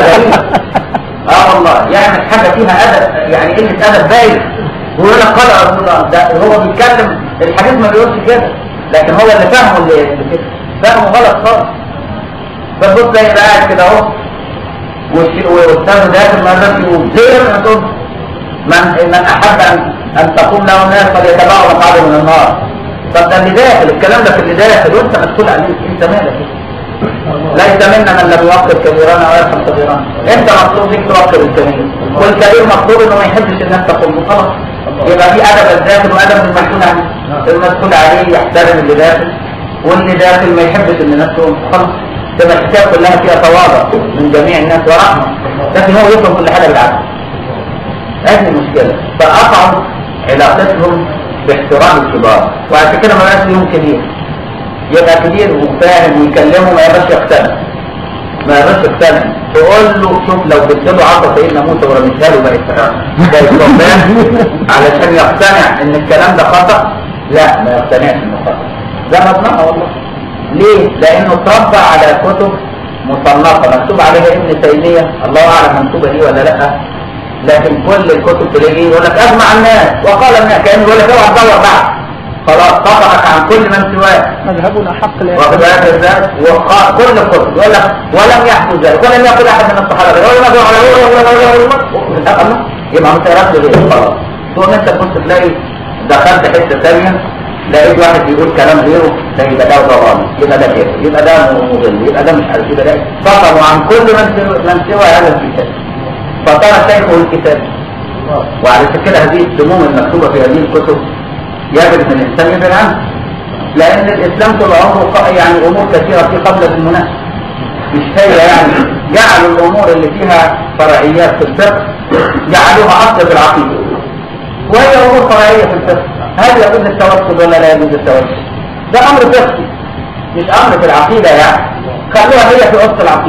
اه والله يعني حاجه فيها ادب يعني قله ادب باين ويقول لك قال رسول الله ده هو بيتكلم الحديث ما بيقولش كده لكن هو اللي فاهمه اللي اللي كده فاهمه غلط خالص فبص زي ما قاعد كده اهو والشيء والاستاذ داخل مدرسه وزير ما تقول من من احب ان ان تقوم له الناس فليتبعوا مقعده من النار طب ده اللي داخل الكلام ده في اللي داخل وانت مسؤول عليه انت مالك ليس منا من لم يوقر كبيرنا ويرحم صغيرنا انت مطلوب ليك توقر الكبير والكبير مطلوب انه ما يحبش الناس تقوم له خلاص يبقى في ادب الداخل وادب المسؤول عنه المسؤول عليه يحترم اللي داخل واللي داخل ما يحبش ان الناس تقوم خلاص تبقى الحكايه كلها فيها تواضع من جميع الناس ورحمه لكن هو يفهم كل حاجه بالعكس هذه المشكله فقطعوا علاقتهم باحترام الكبار وعشان كده ما بقاش ليهم كبير يبقى كبير وفاهم ويكلمه ما يقدرش يقتنع ما يقدرش يقتنع تقول له شوف لو جبت له عصا سيدنا موسى ورميتها له بقت ده يستخدم علشان يقتنع ان الكلام ده خطا لا ما يقتنعش انه خطا ده مصنعه والله ليه؟ لانه اتربى على كتب مصنفه مكتوب عليها ابن تيميه الله اعلم مكتوبه دي ولا لا لكن كل الكتب تلاقيه يقول لك اجمع الناس وقال الناس كان يقول لك اوعى تدور بعد خلاص قطعك عن كل من سواك مذهبنا حق لا واخد بالك ازاي وقا- كل الكتب يقول لك ولم يحدث ذلك ولم يقل احد من الصحابه ولم يقل الله يبقى ما تقراش ليه خلاص تقوم انت تبص تلاقي دخلت حته ثانيه لقيت واحد بيقول كلام غيره لا يبقى ده ضلال يبقى ده كده يبقى ده مضل يبقى ده مش عارف يبقى ده فصلوا عن كل من سوى من سوى هذا الكتاب فصار شيخه الكتاب وعلى كده هذه السموم المكتوبه في هذه الكتب يجب ان الانسان يبعد عنها لان الاسلام طول عمره ق- يعني امور كثيره في قبل المناقشه مش هي يعني جعلوا الامور اللي فيها فرعيات في الفقه جعلوها اصل في العقيده وهي امور فرعيه في الفقه هل يجوز التوسل ولا لا يجوز التوسل ده امر فقهي مش امر في العقيده يعني خلوها هي في وسط العقيده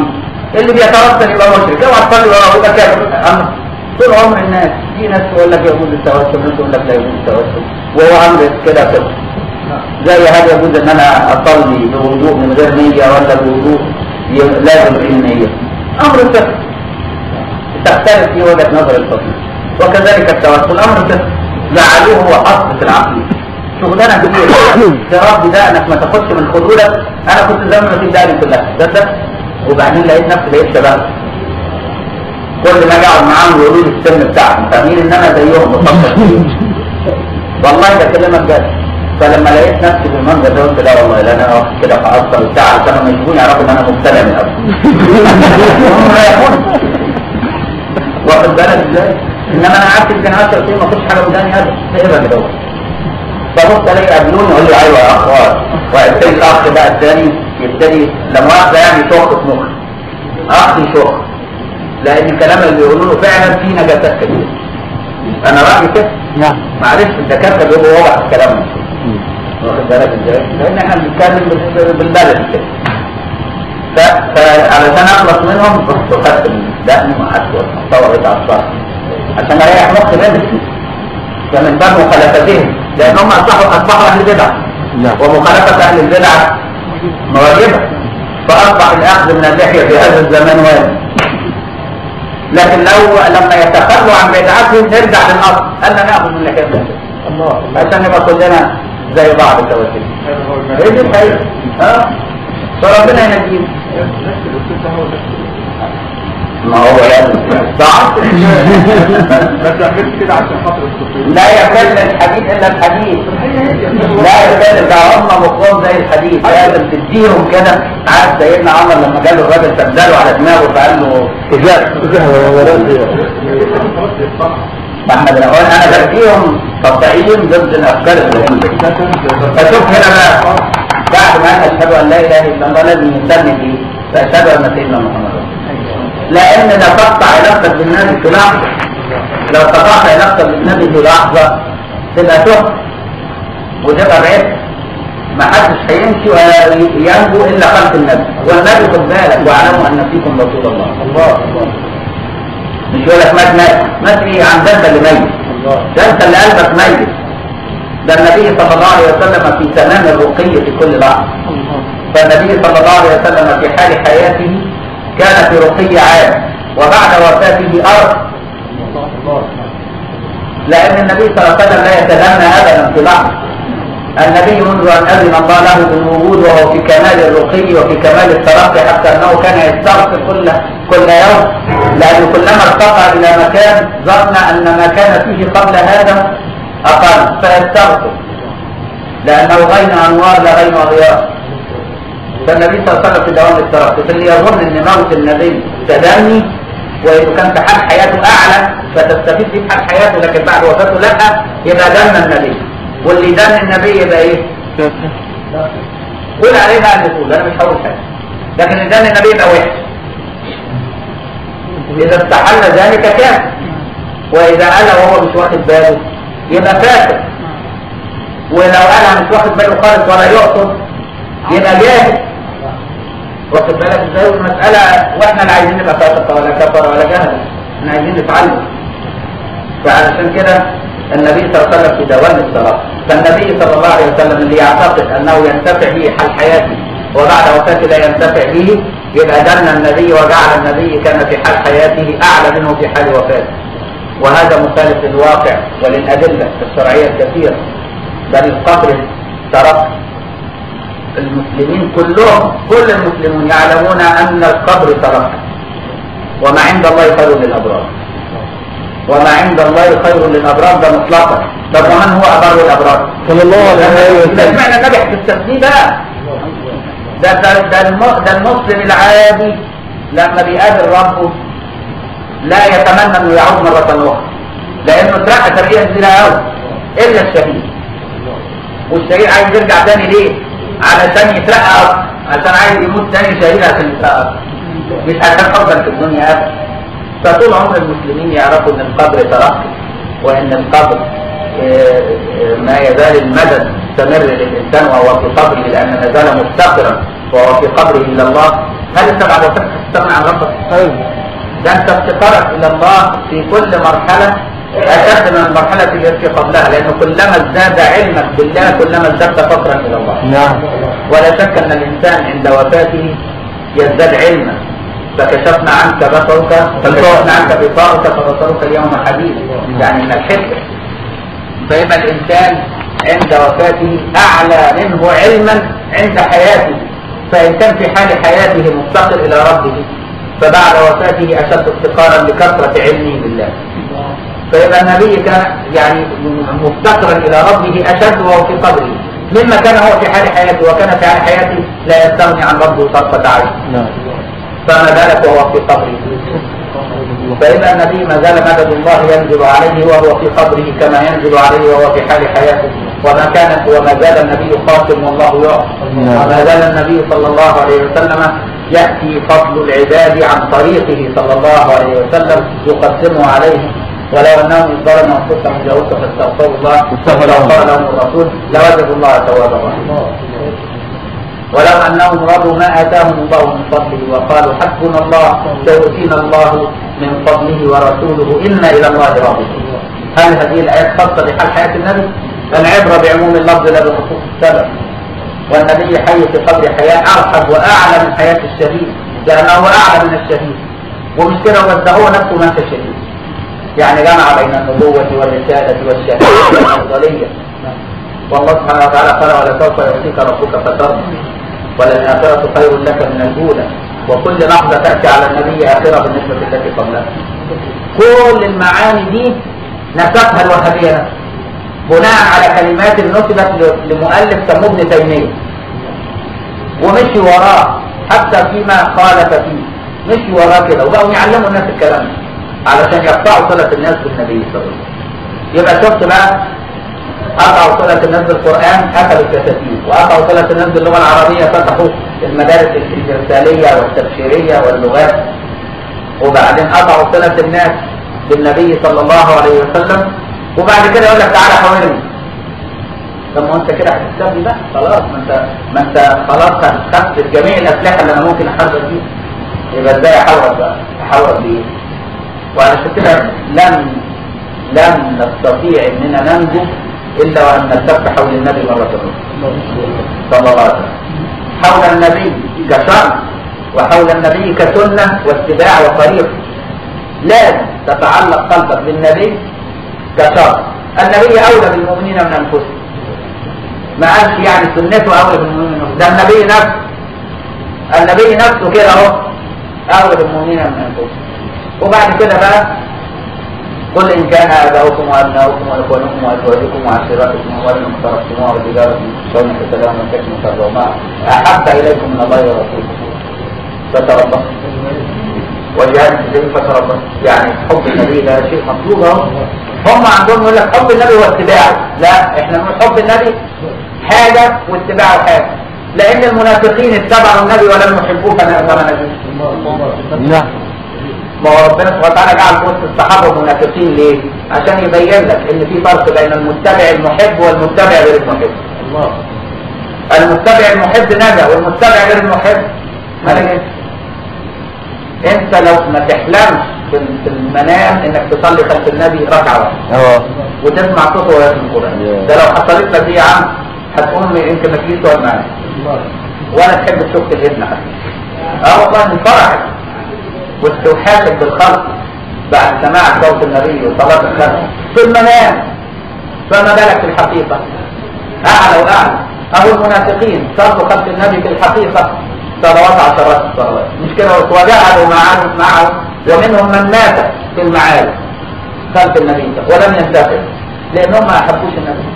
اللي بيتوسل يبقى مشرك اوعى تصلي وراه يبقى كافر امر طول عمر الناس في ناس تقول لك يجوز التوسل ناس تقول لك لا يجوز التوسل وهو امر كده كده زي هل يجوز ان انا اصلي بوضوء من غير نية ولا بوضوء ي- لازم فيه النية امر فقه تختلف في وجهة نظر الفقيه وكذلك التوسل امر فقه جعلوه هو اصل في العقيدة شغلانه كبيره يا رب ده انك ما تاخدش من خدودك انا كنت زمان ما تداري كلها ده ده وبعدين لقيت نفسي بقيت شباب كل ما اجي اقعد معاهم يقولوا لي السن بتاعهم فاهمين ان انا زيهم بفكر فيهم والله ده كلامك جد فلما لقيت نفسي بالمنظر ده قلت لا والله لا انا واخد كده فاصل وبتاع عشان لما يشوفوني يعرفوا ان انا مبتلى من الاول هم رايحون واخد بالك ازاي؟ انما انا قعدت يمكن 10 سنين ما كنتش حاجه قدامي ابدا اقرا كده فبص الاقي قابلوني يقول لي ايوه يا اخ ويبتدي الاخ بقى الثاني يبتدي لما واحد يعني شخ في مخي اخ شخ لان الكلام اللي بيقولوا له فعلا فيه نجاسات كتير انا رايي كده نعم معلش الدكاتره بيبقوا واضح الكلام ده واخد بالك ازاي؟ لان احنا بنتكلم بال- بالبلد كده ف- فعلشان اخلص منهم رحت خدت الدقن وقعدت طورت على الصرف عشان اريح مخي منهم فمن باب مخالفتهم لان هم اصبحوا اصبحوا اهل بدع نعم ومخالفه اهل البدع مواجبه فاصبح الاخذ من اللحيه في هذا الزمان واجب لكن لو لما يتخلوا عن بدعتهم نرجع للاصل الا ناخذ من لحيه الله عشان نبقى كلنا زي بعض التوكل هي دي الحقيقه ها فربنا ينجينا ما هو لازم صح ما تعملش كده عشان خاطر الصوفيه لا يكل الحديد الا الحديد لا يكل ده هم مقام زي الحديد لازم تديهم كده عارف سيدنا عمر لما جاله الراجل سدله على دماغه فقال له محمد الاخوان انا بديهم تطعيم ضد الافكار الغريبه فشوف هنا بقى بعد ما انا اشهد ان لا اله الا الله لازم نسمي فيه فاشهد ان سيدنا محمد رسول الله. لان لا تقطع علاقتك بالنبي في لحظه لو قطعت علاقتك بالنبي في لحظه تبقى تهت وتبقى بعيد ما حدش هيمشي ولا ينجو الا خلف النبي والنبي خد بالك واعلموا ان فيكم رسول الله الله الله مش يقول لك مات مات مات ايه عن ده انت اللي ميت ده انت اللي قلبك ميت ده النبي صلى الله عليه وسلم في تمام الرقي في كل لحظه فالنبي صلى الله عليه وسلم في حال حياته كان في رقي عام وبعد وفاته ارض لان النبي صلى الله عليه وسلم لا يتدنى ابدا في لحظه النبي منذ ان اذن الله له بالوجود وهو في كمال الرقي وفي كمال الترقي حتى انه كان يستغفر كل كل يوم لانه كلما ارتقى الى مكان ظن ان ما كان فيه قبل هذا اقل فيستغفر لانه غين انوار لا غين ضياء فالنبي صلى الله عليه وسلم في دوام الترقي فاللي يظن ان موت النبي تدني وانه كان في حال حياته اعلى فتستفيد بيه في حال حياته لكن بعد وفاته لا يبقى دم النبي واللي دم النبي يبقى ايه؟ قول عليه بقى اللي تقول انا مش هقول حاجه لكن اللي دم النبي يبقى وحش اذا استحل ذلك كان واذا قال وهو مش واخد باله يبقى فاسد ولو قالها مش واخد باله خالص ولا يقصد يبقى جاهل واخد بالك ازاي المسألة واحنا لا عايزين نبقى فاسقة ولا كفر ولا جهل احنا عايزين نتعلم فعلشان كده النبي صلى الله عليه وسلم في دوام الصلاة فالنبي صلى الله عليه وسلم اللي يعتقد انه ينتفع به حال حياته وبعد وفاته لا ينتفع به يبقى دن النبي وجعل النبي كان في حال حياته اعلى منه في حال وفاته وهذا مخالف للواقع وللأدلة الشرعية الكثيرة بل القبر ترك المسلمين كلهم كل المسلمون يعلمون أن القبر ترك وما عند الله خير للأبرار وما عند الله خير للأبرار ده مطلقا طب ومن هو أبر الأبرار؟ صلى الله عليه وسلم. ده سمعنا النبي هتستثنيه بقى ده ده ده, الم... ده المسلم العادي لما بيقابل ربه لا يتمنى انه يعود مرة أخرى لأنه اترقى ترقية كبيرة أوي إلا الشهيد والشهيد عايز يرجع تاني ليه؟ علشان يترقى أكتر عشان عايز يموت تاني شهيد عشان يترقى أكتر مش عشان حبا في الدنيا أبدا فطول عمر المسلمين يعرفوا ان القبر ترقي وان القبر آه، آه، ما يزال المدد مستمر للانسان وهو في قبره لان ما زال مفتقرا وهو في قبره الى الله هل انت بعد وفاتك تستغنى عن ربك ايوه ده انت افتقارك الى الله في كل مرحلة اشد من المرحلة التي قبلها لانه كلما ازداد علمك بالله كلما ازددت فقرا الى الله نعم ولا شك ان الانسان عند وفاته يزداد علما فكشفنا عنك بصرك فكشفنا عنك بصارك فبصرك اليوم حديد يعني من الحكمة فيبقى الانسان عند وفاته اعلى منه علما عند حياته فان كان في حال حياته مفتقر الى ربه فبعد وفاته اشد افتقارا لكثرة علمه بالله فيبقى النبي كان يعني مفتقرا الى ربه اشد وهو في قبره مما كان هو في حال حياته وكان في حال حياته لا يستغني عن ربه طرفة عين نعم فما بالك وهو في قبره فإذا النبي ما زال مدد الله ينزل عليه وهو في قبره كما ينزل عليه وهو في حال حياته وما كانت وما زال النبي خاتم والله يعطي نعم. وما زال النبي صلى الله عليه وسلم يأتي فضل العباد عن طريقه صلى الله عليه وسلم يقسمه عليه ولو انهم اذ ظلموا انفسهم جاءوك فاستغفروا الله واستغفر لهم. واستغفر لهم الرسول لوجدوا الله توابا رحيما ولو أنهم رضوا ما آتاهم الله من فضله وقالوا حسبنا الله سيؤتينا الله من فضله ورسوله إنا إلى الله راغبون هل هذه الآيات خاصة بحال حياة النبي؟ العبرة بعموم اللفظ لا بخصوص السبب والنبي حي في قبر حياة أرحب وأعلى من حياة الشهيد لأنه أعلى من الشهيد ومش كده بس ده هو نفسه مات شهيد يعني جمع بين النبوة والرسالة والشهادة والأفضلية والله سبحانه وتعالى قال ولا سوف يعطيك ربك فترضى وللآخرة خير لك من الأولى وكل لحظة تأتي على النبي آخرة بالنسبة للتي قبلها كل المعاني دي نسقها الوهابية نفسها بناء على كلمات نسبت ل- لمؤلف سموه ابن تيمية ومشي وراه حتى فيما خالف فيه مشي وراه كده وبقوا يعلموا الناس الكلام ده علشان يقطعوا صلة الناس بالنبي صلى الله عليه وسلم يبقى شفت بقى قطعوا صلة الناس بالقرآن قتلوا الكتاتيب وقطعوا صلة الناس باللغة العربية فتحوا المدارس الإرسالية والتبشيرية واللغات وبعدين قطعوا صلة الناس بالنبي صلى الله عليه وسلم وبعد كده يقول لك تعالى حاورني طب ما انت كده هتكسبني بقى خلاص ما انت ما انت خلاص خدت جميع الاسلحه اللي انا ممكن احاربك بيها يبقى ازاي احاورك بقى؟ احاورك بايه؟ وعلشان كده لم لم نستطيع اننا ننجو الا وان نلتف حول النبي مره اخرى صلى الله عليه وسلم حول النبي كشرع وحول النبي كسنه واتباع وطريق لازم تتعلق قلبك بالنبي كشرع النبي اولى بالمؤمنين من انفسهم ما قالش يعني سنته اولى بالمؤمنين من انفسهم ده النبي نفسه النبي نفسه كده اهو اولى بالمؤمنين من انفسهم وبعد كده بقى قل إن كان آباؤكم وأبناؤكم وإخوانكم وأزواجكم وعشيرتكم وأموال اقترفتموها وتجارة تخشون كسلام وكسم ترضونها أحب إليكم من الله ورسوله فتربصوا وجهاد في سبيل فتربصوا يعني حب النبي ده شيء مطلوب اهو هم عندهم يقول لك حب النبي واتباعه لا احنا نقول حب النبي حاجة واتباعه حاجة لأن المنافقين اتبعوا النبي ولم يحبوه فما نجوش نعم ما هو ربنا سبحانه وتعالى جعل في وسط الصحابه منافقين ليه؟ عشان يبين لك ان في فرق بين المتبع المحب والمتبع غير المحب. المتبع المحب نجا والمتبع غير المحب ما نجاش. انت لو ما تحلمش في في المنام انك تصلي خلف النبي ركعه واحده اه وتسمع صوته وهو يقرا القران. ده لو حصلت لك دي يا عم هتقوم يمكن ما تجيش تقعد معانا. ولا تحب تشوف الابن حتى. اه والله من فرحك واستوحاشك بالخلق بعد سماع صوت النبي وصلاة الخلق في المنام فما بالك في الحقيقة أعلى وأعلى أهو المنافقين صلوا خلف النبي في الحقيقة صلوات عشرات الصلوات مش كده وجعلوا معه معه ومنهم من مات في المعارك خلف النبي ولم ينتقل لأنهم ما أحبوش النبي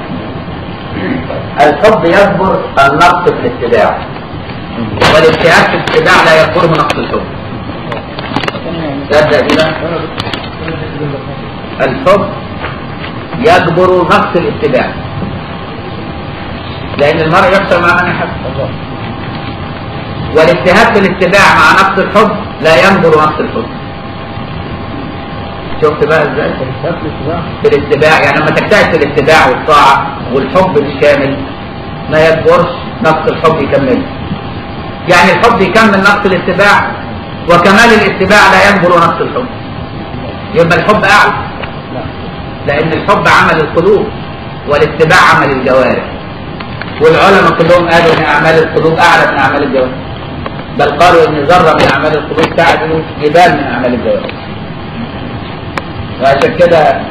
الحب يجبر النقص في الاتباع والاجتهاد في الاتباع لا يجبره نقص الحب تبدأ بنا الحب يجبر نقص الاتباع لأن المرء يخسر مع من يحب والاجتهاد في الاتباع مع نقص الحب لا ينظر نقص الحب شفت بقى ازاي في الاتباع يعني لما تجتهد في الاتباع والطاعة والحب الشامل ما يجبرش نقص الحب يكمله يعني الحب يكمل نقص الاتباع وكمال الاتباع لا ينبر نفس الحب يبقى الحب اعلى لان الحب عمل القلوب والاتباع عمل الجوارح والعلماء كلهم قالوا ان اعمال القلوب اعلى من اعمال الجوارح بل قالوا ان ذره من اعمال القلوب تعدل جبال من اعمال الجوارح وعشان كده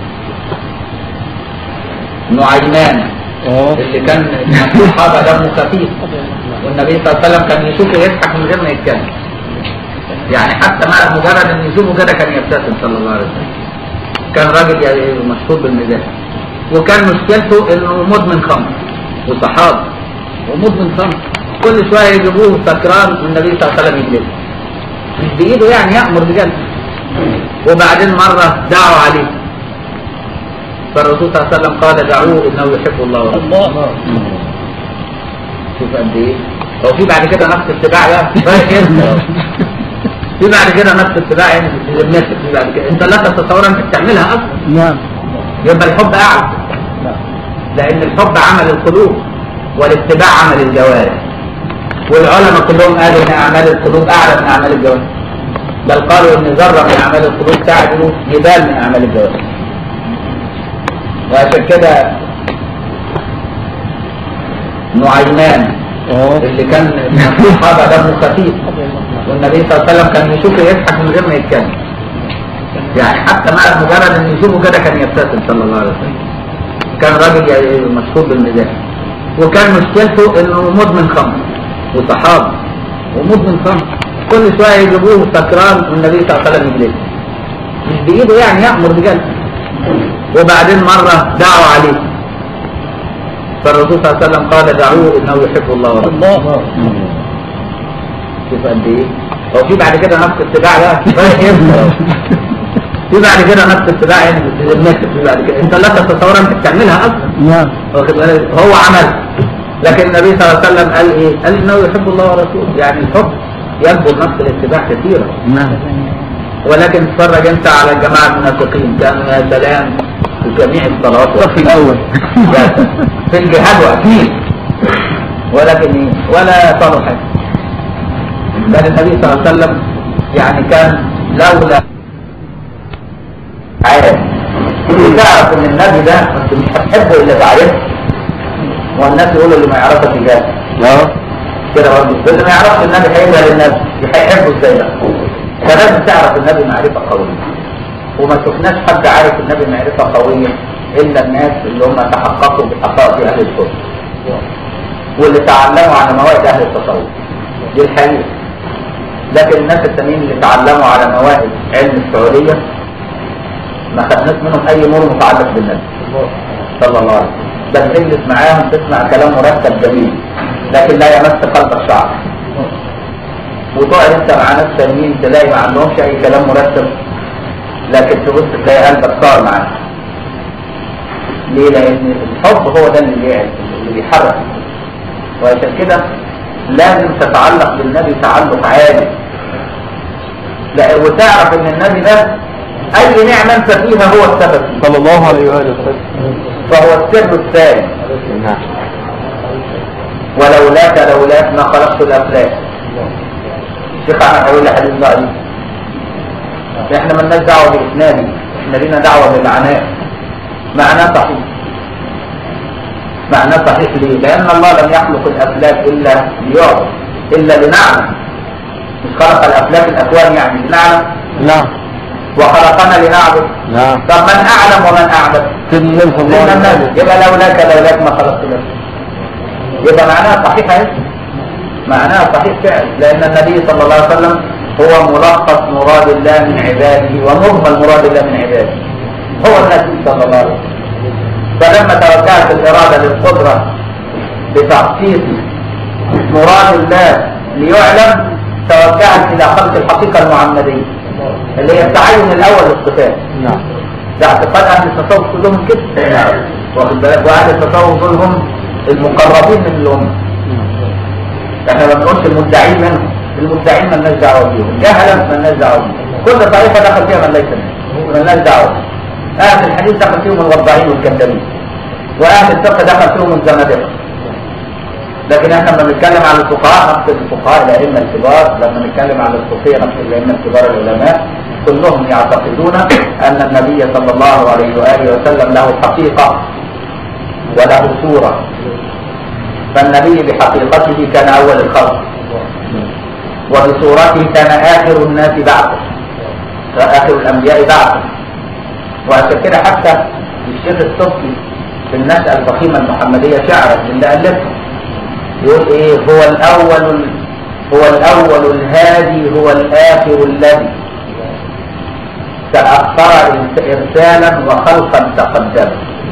نعيمان اه اللي كان من الصحابه دمه خفيف والنبي صلى الله عليه وسلم كان يشوفه يضحك من غير ما يتكلم يعني حتى مع مجرد ان يشوفه كده كان يبتسم صلى الله عليه وسلم كان راجل يعني مشهور بالمزاح وكان مشكلته انه مدمن خمر وصحابي ومدمن خمر كل شويه يجيبوه سكران والنبي صلى الله عليه وسلم يجلسه مش بايده يعني يامر بجلسه وبعدين مره دعوا عليه فالرسول صلى الله عليه وسلم قال دعوه انه يحب الله ورسوله شوف قد ايه هو في بعد كده نفس اتباع بقى في بعد كده نفس اتباع يعني بذمتك في بعد كده انت لا تتصور انك تعملها اصلا نعم يبقى الحب اعلى لان الحب عمل القلوب والاتباع عمل الجوارح والعلماء كلهم قالوا ان اعمال القلوب اعلى من اعمال الجوارح بل قالوا ان ذره من اعمال القلوب تعدل جبال من اعمال الجوارح وعشان كده نعيمان اه اللي كان من الصحابه دمه خفيف والنبي صلى الله عليه وسلم كان يشوفه يضحك من غير ما يتكلم يعني حتى مع مجرد ان يشوفه كده كان يبتسم صلى الله عليه وسلم كان راجل يعني مشهور بالمزاح وكان مشكلته انه مدمن خمر وصحابي ومدمن خمر كل شويه يجيبوه سكران والنبي صلى الله عليه وسلم يجلسه مش بايده يعني يامر بجلسه وبعدين مره دعوا عليه فالرسول صلى الله عليه وسلم قال دعوه انه يحب الله ورسوله شوف قد ايه هو في بعد كده نفس اتباع بقى في بعد كده نفس اتباع يعني بذمتك في بعد كده انت لا تتصور انك تعملها اصلا نعم واخد بالك هو عمل لكن النبي صلى الله عليه وسلم قال ايه؟ قال انه يحب الله ورسوله يعني الحب ينبر نفس الاتباع كثيرا نعم ولكن اتفرج انت على الجماعه المنافقين كانوا يا سلام في جميع الصلوات الصف الأول. يا سلام. في الجهاد واقفين ولكن ايه؟ ولا صاروا حاجه بل النبي صلى الله عليه وسلم يعني كان لولا عارف تعرف ان النبي ده انت مش هتحبه الا تعرفه والناس يقولوا اللي ما يعرفك يجاز اه كده برضه اللي ما يعرفش النبي هيبقى للنبي هيحبه ازاي بقى فلازم تعرف النبي معرفه قويه وما شفناش حد عارف النبي معرفه قويه الا الناس اللي هم تحققوا بحقائق اهل السنه واللي تعلموا على مواد اهل التصوف دي الحقيقه لكن الناس التانيين اللي تعلموا على مواد علم السعوديه ما خدناش منهم اي نور متعلق بالنبي صلى الله عليه وسلم بل تجلس معاهم تسمع كلام مرتب جميل لكن لا يمس قلبك شعر وتقعد انت مع ناس تانيين تلاقي ما عندهمش اي كلام مرتب لكن تبص تلاقي قلبك صار معاك ليه؟ لان الحب هو ده اللي بيعمل اللي بيحرك وعشان كده لازم تتعلق بالنبي تعلق عالي لا وتعرف ان النبي ده اي نعمه انت فيها هو السبب فيها. صلى الله عليه وآله وسلم فهو السر الثاني نعم ولولاك لولاك ما خلقت الافلاك الشيخ احمد هيقول لي حديث ضعيف احنا مالناش دعوه باسنادي احنا لينا دعوه بالعناء معناه صحيح معناه صحيح ليه؟ لان الله لم يخلق الافلاك الا ليعبد الا لنعلم مش خلق الافلاك الاكوان يعني لنعلم نعم وخلقنا لنعبد نعم طب من اعلم ومن اعبد سيدنا النبي صلى الله سيدنا عليه النبي وسلم يبقى لولاك لولاك ما خلقت لك يبقى معناها صحيح اهي معناها صحيح فعلا لان النبي صلى الله عليه وسلم هو ملخص مراد الله من عباده ومجمل مراد الله من عباده هو النبي صلى الله عليه وسلم فلما توجهت الاراده للقدره بتحقيق مراد الله ليعلم توجهت الى خلق الحقيقه المعمديه اللي هي التعين الاول للصفات نعم ده اعتقاد اهل التصوف كلهم كده واخد بالك واهل التصوف دول هم المقربين من الامه احنا ما بنقولش المدعين منهم المدعين مالناش دعوه بيهم جهلا مالناش دعوه بيهم كل طائفه دخل فيها من ليس منهم مالناش دعوه اهل الحديث دخل فيهم الوضاعين والكذابين واهل الفقه دخل فيهم الزنادقه لكن احنا لما بنتكلم على الفقهاء نفس الفقهاء الائمه الكبار لما نتكلم على الصوفيه نفس الائمه الكبار العلماء كلهم يعتقدون ان النبي صلى الله عليه واله وسلم له حقيقه وله صوره فالنبي بحقيقته كان اول الخلق وبصورته كان اخر الناس بعده اخر الانبياء بعده وعشان كده حتى الشيخ الصبحي في النشأة الفخيمة المحمدية شعرا اللي ألفها يقول ايه هو الاول ال- هو الاول الهادي هو الاخر الذي تأخر إرس- ارسالا وخلقا تقدم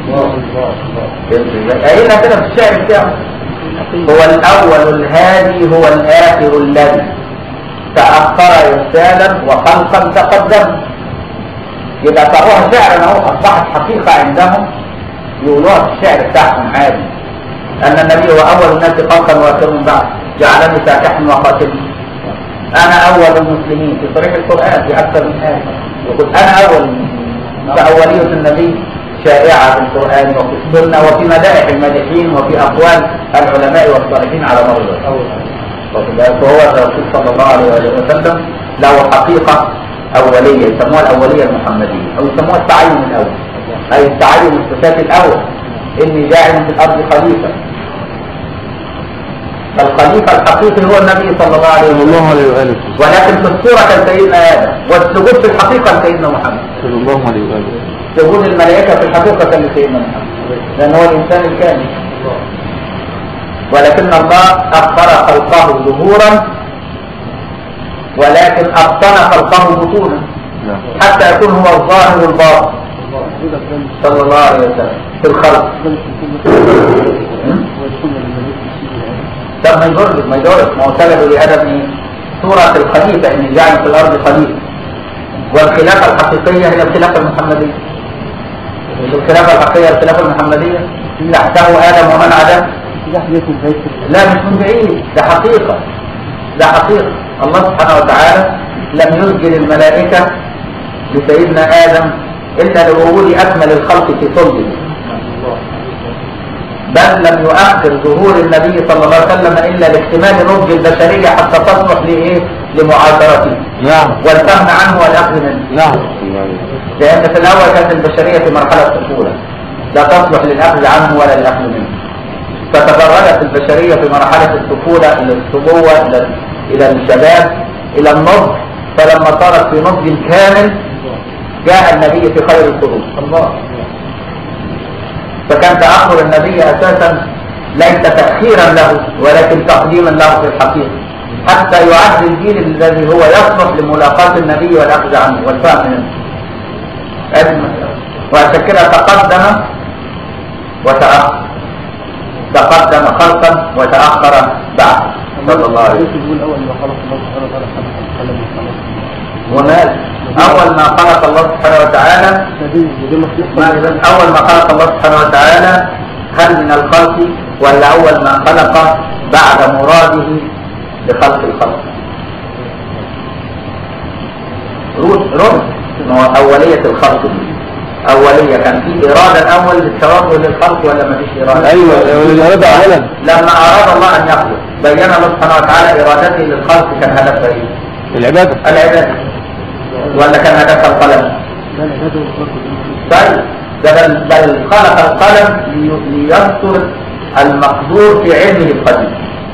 قايلها كده في الشعر بتاعه هو الاول الهادي هو الاخر الذي تأخر ارسالا وخلقا تقدم يبقى قروها شعرا اهو اصبحت حقيقة عندهم يقولوها في الشعر بتاعهم عادي أن النبي هو أول الناس خلقا وآخر من بعد جعلني فاتحا وقاتلا أنا أول المسلمين في صريح القرآن في أكثر من آية يقول أنا أول المسلمين فأولية النبي شائعة في القرآن وفي السنة وفي مدائح المادحين وفي أقوال العلماء والصالحين على مر الوقت فهو الرسول صلى الله عليه وآله وسلم له حقيقة أولية يسموها الأولية المحمدية أو يسموها التعين الأول أي التعين الصفات الأول إني جاعل في الأرض خليفة فالخليفة الحقيقي هو النبي صلى الله عليه صلى وسلم الله عليه وآله ولكن في الصورة كان سيدنا آدم والسجود في الحقيقة لسيدنا محمد صلى الله عليه وآله سجود الملائكة في الحقيقة كان لسيدنا محمد لأن هو الإنسان الكامل ولكن الله أخر خلقه ظهورا ولكن أبطن خلقه بطونا نعم حتى يكون هو الظاهر والباطن صلى الله عليه وسلم في الخلق م? طب ما يضرش ما يضرش ما هو سبب لادم ايه؟ صورة الخليفة ان جعل في الارض خليفة والخلافة الحقيقية هي الخلافة المحمدية مش الخلافة الحقيقية الخلافة المحمدية تحته آدم ومن عداه لا مش من بعيد ده حقيقة ده حقيقة الله سبحانه وتعالى لم يسجل الملائكة لسيدنا آدم إلا لوجود أكمل الخلق في صلبه بل لم يؤخر ظهور النبي صلى الله عليه وسلم إلا لاكتمال نضج البشرية حتى تصلح لإيه؟ لمعاشرته نعم والفهم عنه والأخذ منه نعم لأن في الأول كانت البشرية في مرحلة الطفولة لا تصلح للأخذ عنه ولا للأخذ منه فتدرجت البشرية في مرحلة الطفولة إلى الصبوة إلى إلى الشباب إلى النضج فلما صارت في نضج كامل جاء النبي في خير القرون الله فكان تأخر النبي أساسا ليس تأخيرا له ولكن تقديما له في الحقيقة حتى يعد الجيل الذي هو يصلح لملاقاة النبي والأخذ عنه والفهم منه هذه المسألة وعشان كده تقدم وتأخر تقدم خلقا وتأخر بعد صلى الله عليه وسلم ومال أول ما خلق الله سبحانه وتعالى ما إذن أول ما خلق الله سبحانه وتعالى هل من الخلق ولا أول ما خلق بعد مراده لخلق الخلق رد رد ما هو أولية الخلق دي أولية كان في إرادة الأول للتوجه للخلق ولا ما فيش إرادة؟ أيوة الإرادة أولا لما أراد الله أن يخلق بين الله سبحانه وتعالى إرادته للخلق كان هدفها إيه؟ العبادة العبادة ولا كان هدفها القلم؟ طيب ده بل, بل خلق القلم لي- ليذكر المقدور في علمه القديم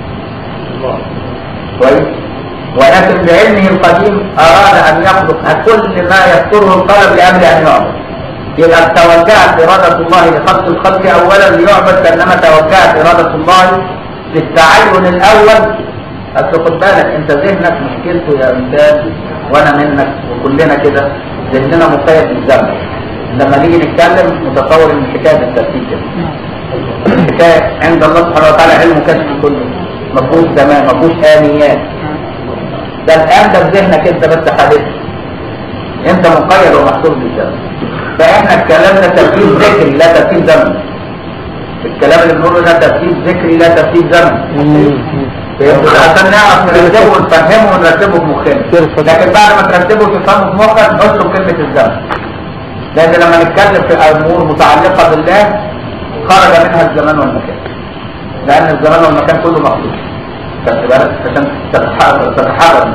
كويس ولكن بعلمه القديم أراد أن يخلق كل ما يذكره القلم لأجل أن يعبد يبقى توجهت إرادة الله لخلق الخلق أولا ليعبد كأنما توجهت إرادة الله للتعين الأول أصل خد بالك أنت ذهنك مشكلته يا إنسان وأنا منك وكلنا كده ذهننا مقيد بالزمن لما نيجي نتكلم متصور إن الحكاية بالترتيب كده الحكاية عند الله سبحانه وتعالى علم كشف كله مفهوش زمان مفهوش آنيات ده الآن ده في ذهنك أنت بس حادث أنت مقيد ومحصور بالزمن فإحنا الكلام ده ترتيب ذكري لا ترتيب زمني الكلام اللي بنقوله ده ترتيب ذكري لا ترتيب زمني فهمت؟ عشان نعرف نرتبه ونفهمه ونرتبه في مخنا لكن بعد ما ترتبه وتفهمه في مخك نطلب كلمة الزمن لأن لما نتكلم في أمور متعلقة بالله خرج منها الزمان والمكان لان الزمان والمكان كله مخلوق خدت بالك عشان تتحرر تتحرر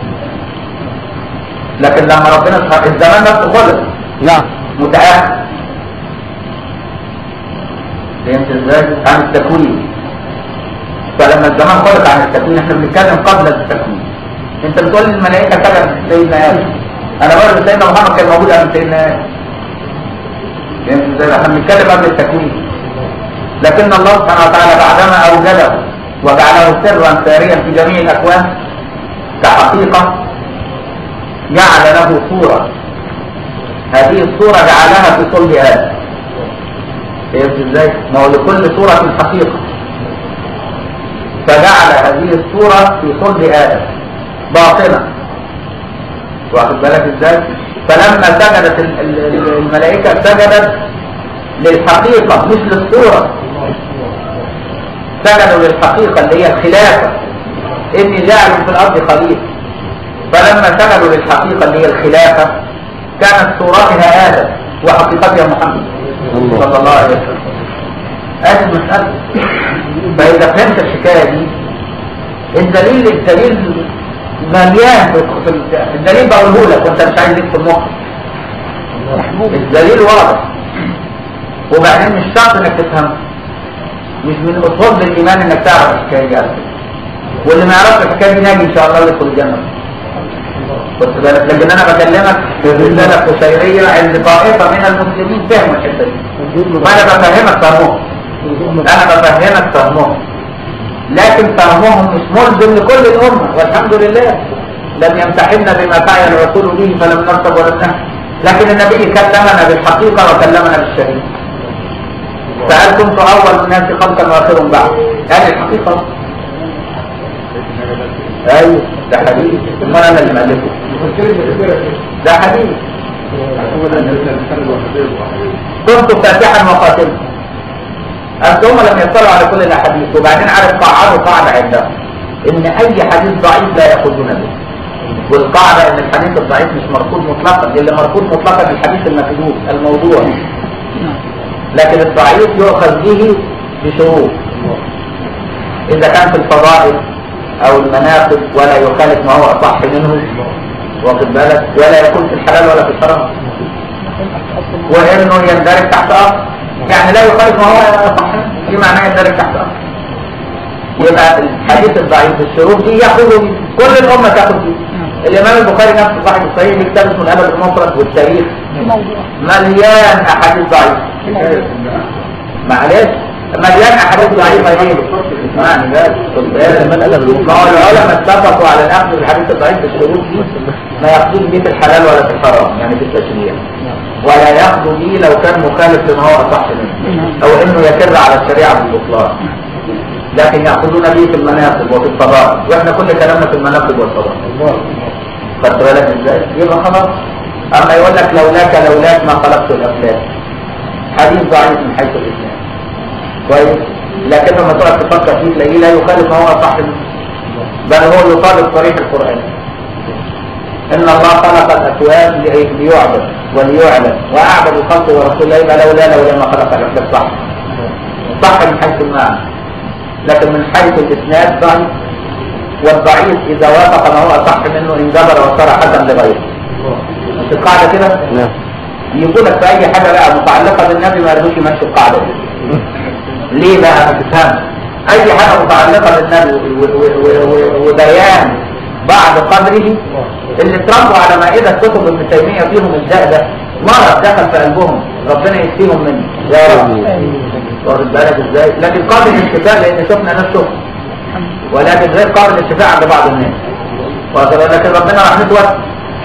لكن لما ربنا سبحانه الزمان نفسه خلق نعم متعاهد فهمت ازاي؟ عن التكوين فلما الزمان خلق عن التكوين احنا بنتكلم قبل التكوين انت بتقول لي الملائكه كذا سيدنا ادم انا برضه سيدنا محمد كان موجود قبل سيدنا ادم فهمت ازاي؟ احنا بنتكلم قبل التكوين لكن الله سبحانه وتعالى بعدما اوجده وجعله سرا ساريا في جميع الاكوان كحقيقه جعل له صوره هذه الصوره جعلها في صلب ادم فهمت ازاي؟ ما هو لكل صوره حقيقه فجعل هذه الصوره في صلب ادم باطنه واخد بالك ازاي؟ فلما سجدت ال- ال- ال- الملائكه سجدت للحقيقه مش للصوره سجدوا للحقيقه اللي هي الخلافه اني جاعل في الارض خليفه فلما سجدوا للحقيقه اللي هي الخلافه كانت صورتها ادم وحقيقتها محمد الله. صلى الله عليه وسلم هذه المساله فاذا فهمت الحكايه دي الدليل الدليل مليان في في- الدليل بقوله لك وانت مش عايز تكتب مخك الدليل واضح وبعدين مش شرط انك تفهمه مش من اصول الايمان انك تعرف الحكايه دي على فكرة. واللي ما يعرفش الحكايه دي ناجي ان شاء الله يدخل الجنه خدت بالك لكن انا بكلمك في رساله قصيريه عند طائفه من المسلمين فهموا الحته دي وانا بفهمك فهمهم انا بفهمك فهمهم لكن فهمهم مش ملزم لكل الامه والحمد لله لم يمتحنا بما فعل الرسول به فلم نرتب ولم نهتم لكن النبي كلمنا بالحقيقه وكلمنا بالشريعه فهل كنت اول الناس خلقا واخرهم بعد هذه الحقيقه ايوه ده حديث امال انا اللي مالكه ده حديث كنت فاتحا وقاتلا أنت هم لم يطلعوا على كل الاحاديث وبعدين عارف قاعدوا قاعده عندهم ان اي حديث ضعيف لا ياخذون به والقاعده ان الحديث الضعيف مش مرفوض مطلقا اللي مرفوض مطلقا الحديث المكذوب الموضوع لكن الضعيف يؤخذ به بشروط اذا كان في الفضائل او المناقب ولا يخالف ما هو اصح منه واخد بالك ولا يكون في الحلال ولا في الحرام وانه يندرج تحت اصل يعني لا يخالف ما هو اصح منه في معناه يندرج تحت اصل يبقى الحديث الضعيف الشروط دي ياخذ كل الامه تاخذ فيه الامام البخاري نفسه صاحب الصحيح له كتاب اسمه الادب المفرد والتاريخ مليان احاديث ضعيفه معلش مليان احاديث ضعيفه ليه؟ اسمعني بس خد بالك ما هو العلماء اتفقوا على الاخذ بالحديث الضعيف في الشروط دي ما ياخذوش بيه في الحلال ولا في الحرام يعني في التشريع ولا ياخذوا بيه لو كان مخالف لما هو اصح منه او انه يكر على الشريعه بالبطلان لكن ياخذون به في المناقب وفي الفضائل واحنا كل كلامنا في المناقب والفضائل خدت بالك ازاي؟ يبقى خلاص اما يقول لك لولاك لولاك ما خلقت الافلاك حديث ضعيف من حيث الاسلام كويس لكن لما تقعد تفكر فيه تلاقيه لا يخالف ما هو صح منه. بل هو يطابق صريح القران ان الله خلق الاكوان لي- ليعبد وليعلم واعبد الخلق ورسول الله يبقى لولا لولا ما خلق الافلاك صح صح من حيث المعنى لكن من حيث الاسناد ضعيف والضعيف اذا وافق ما هو صح منه انجبر وصار حسن لغيره مش القاعده كده نعم يقول لك في اي حاجه بقى متعلقه بالنبي ما يرضوش يمشوا القاعده دي ليه بقى ما تفهمش اي حاجه متعلقه بالنبي و- و- و- و- وبيان بعد قدره اللي اتربوا على مائده كتب ابن تيميه فيهم الداء ده مرض دخل في قلبهم ربنا يكفيهم منه يا رب واخد بالك ازاي لكن قابل للاتفاق لان شفنا ناس شفنا ولكن غير قابل للاتفاق عند بعض الناس واخد بالك؟ لكن ربنا رحمته واسعه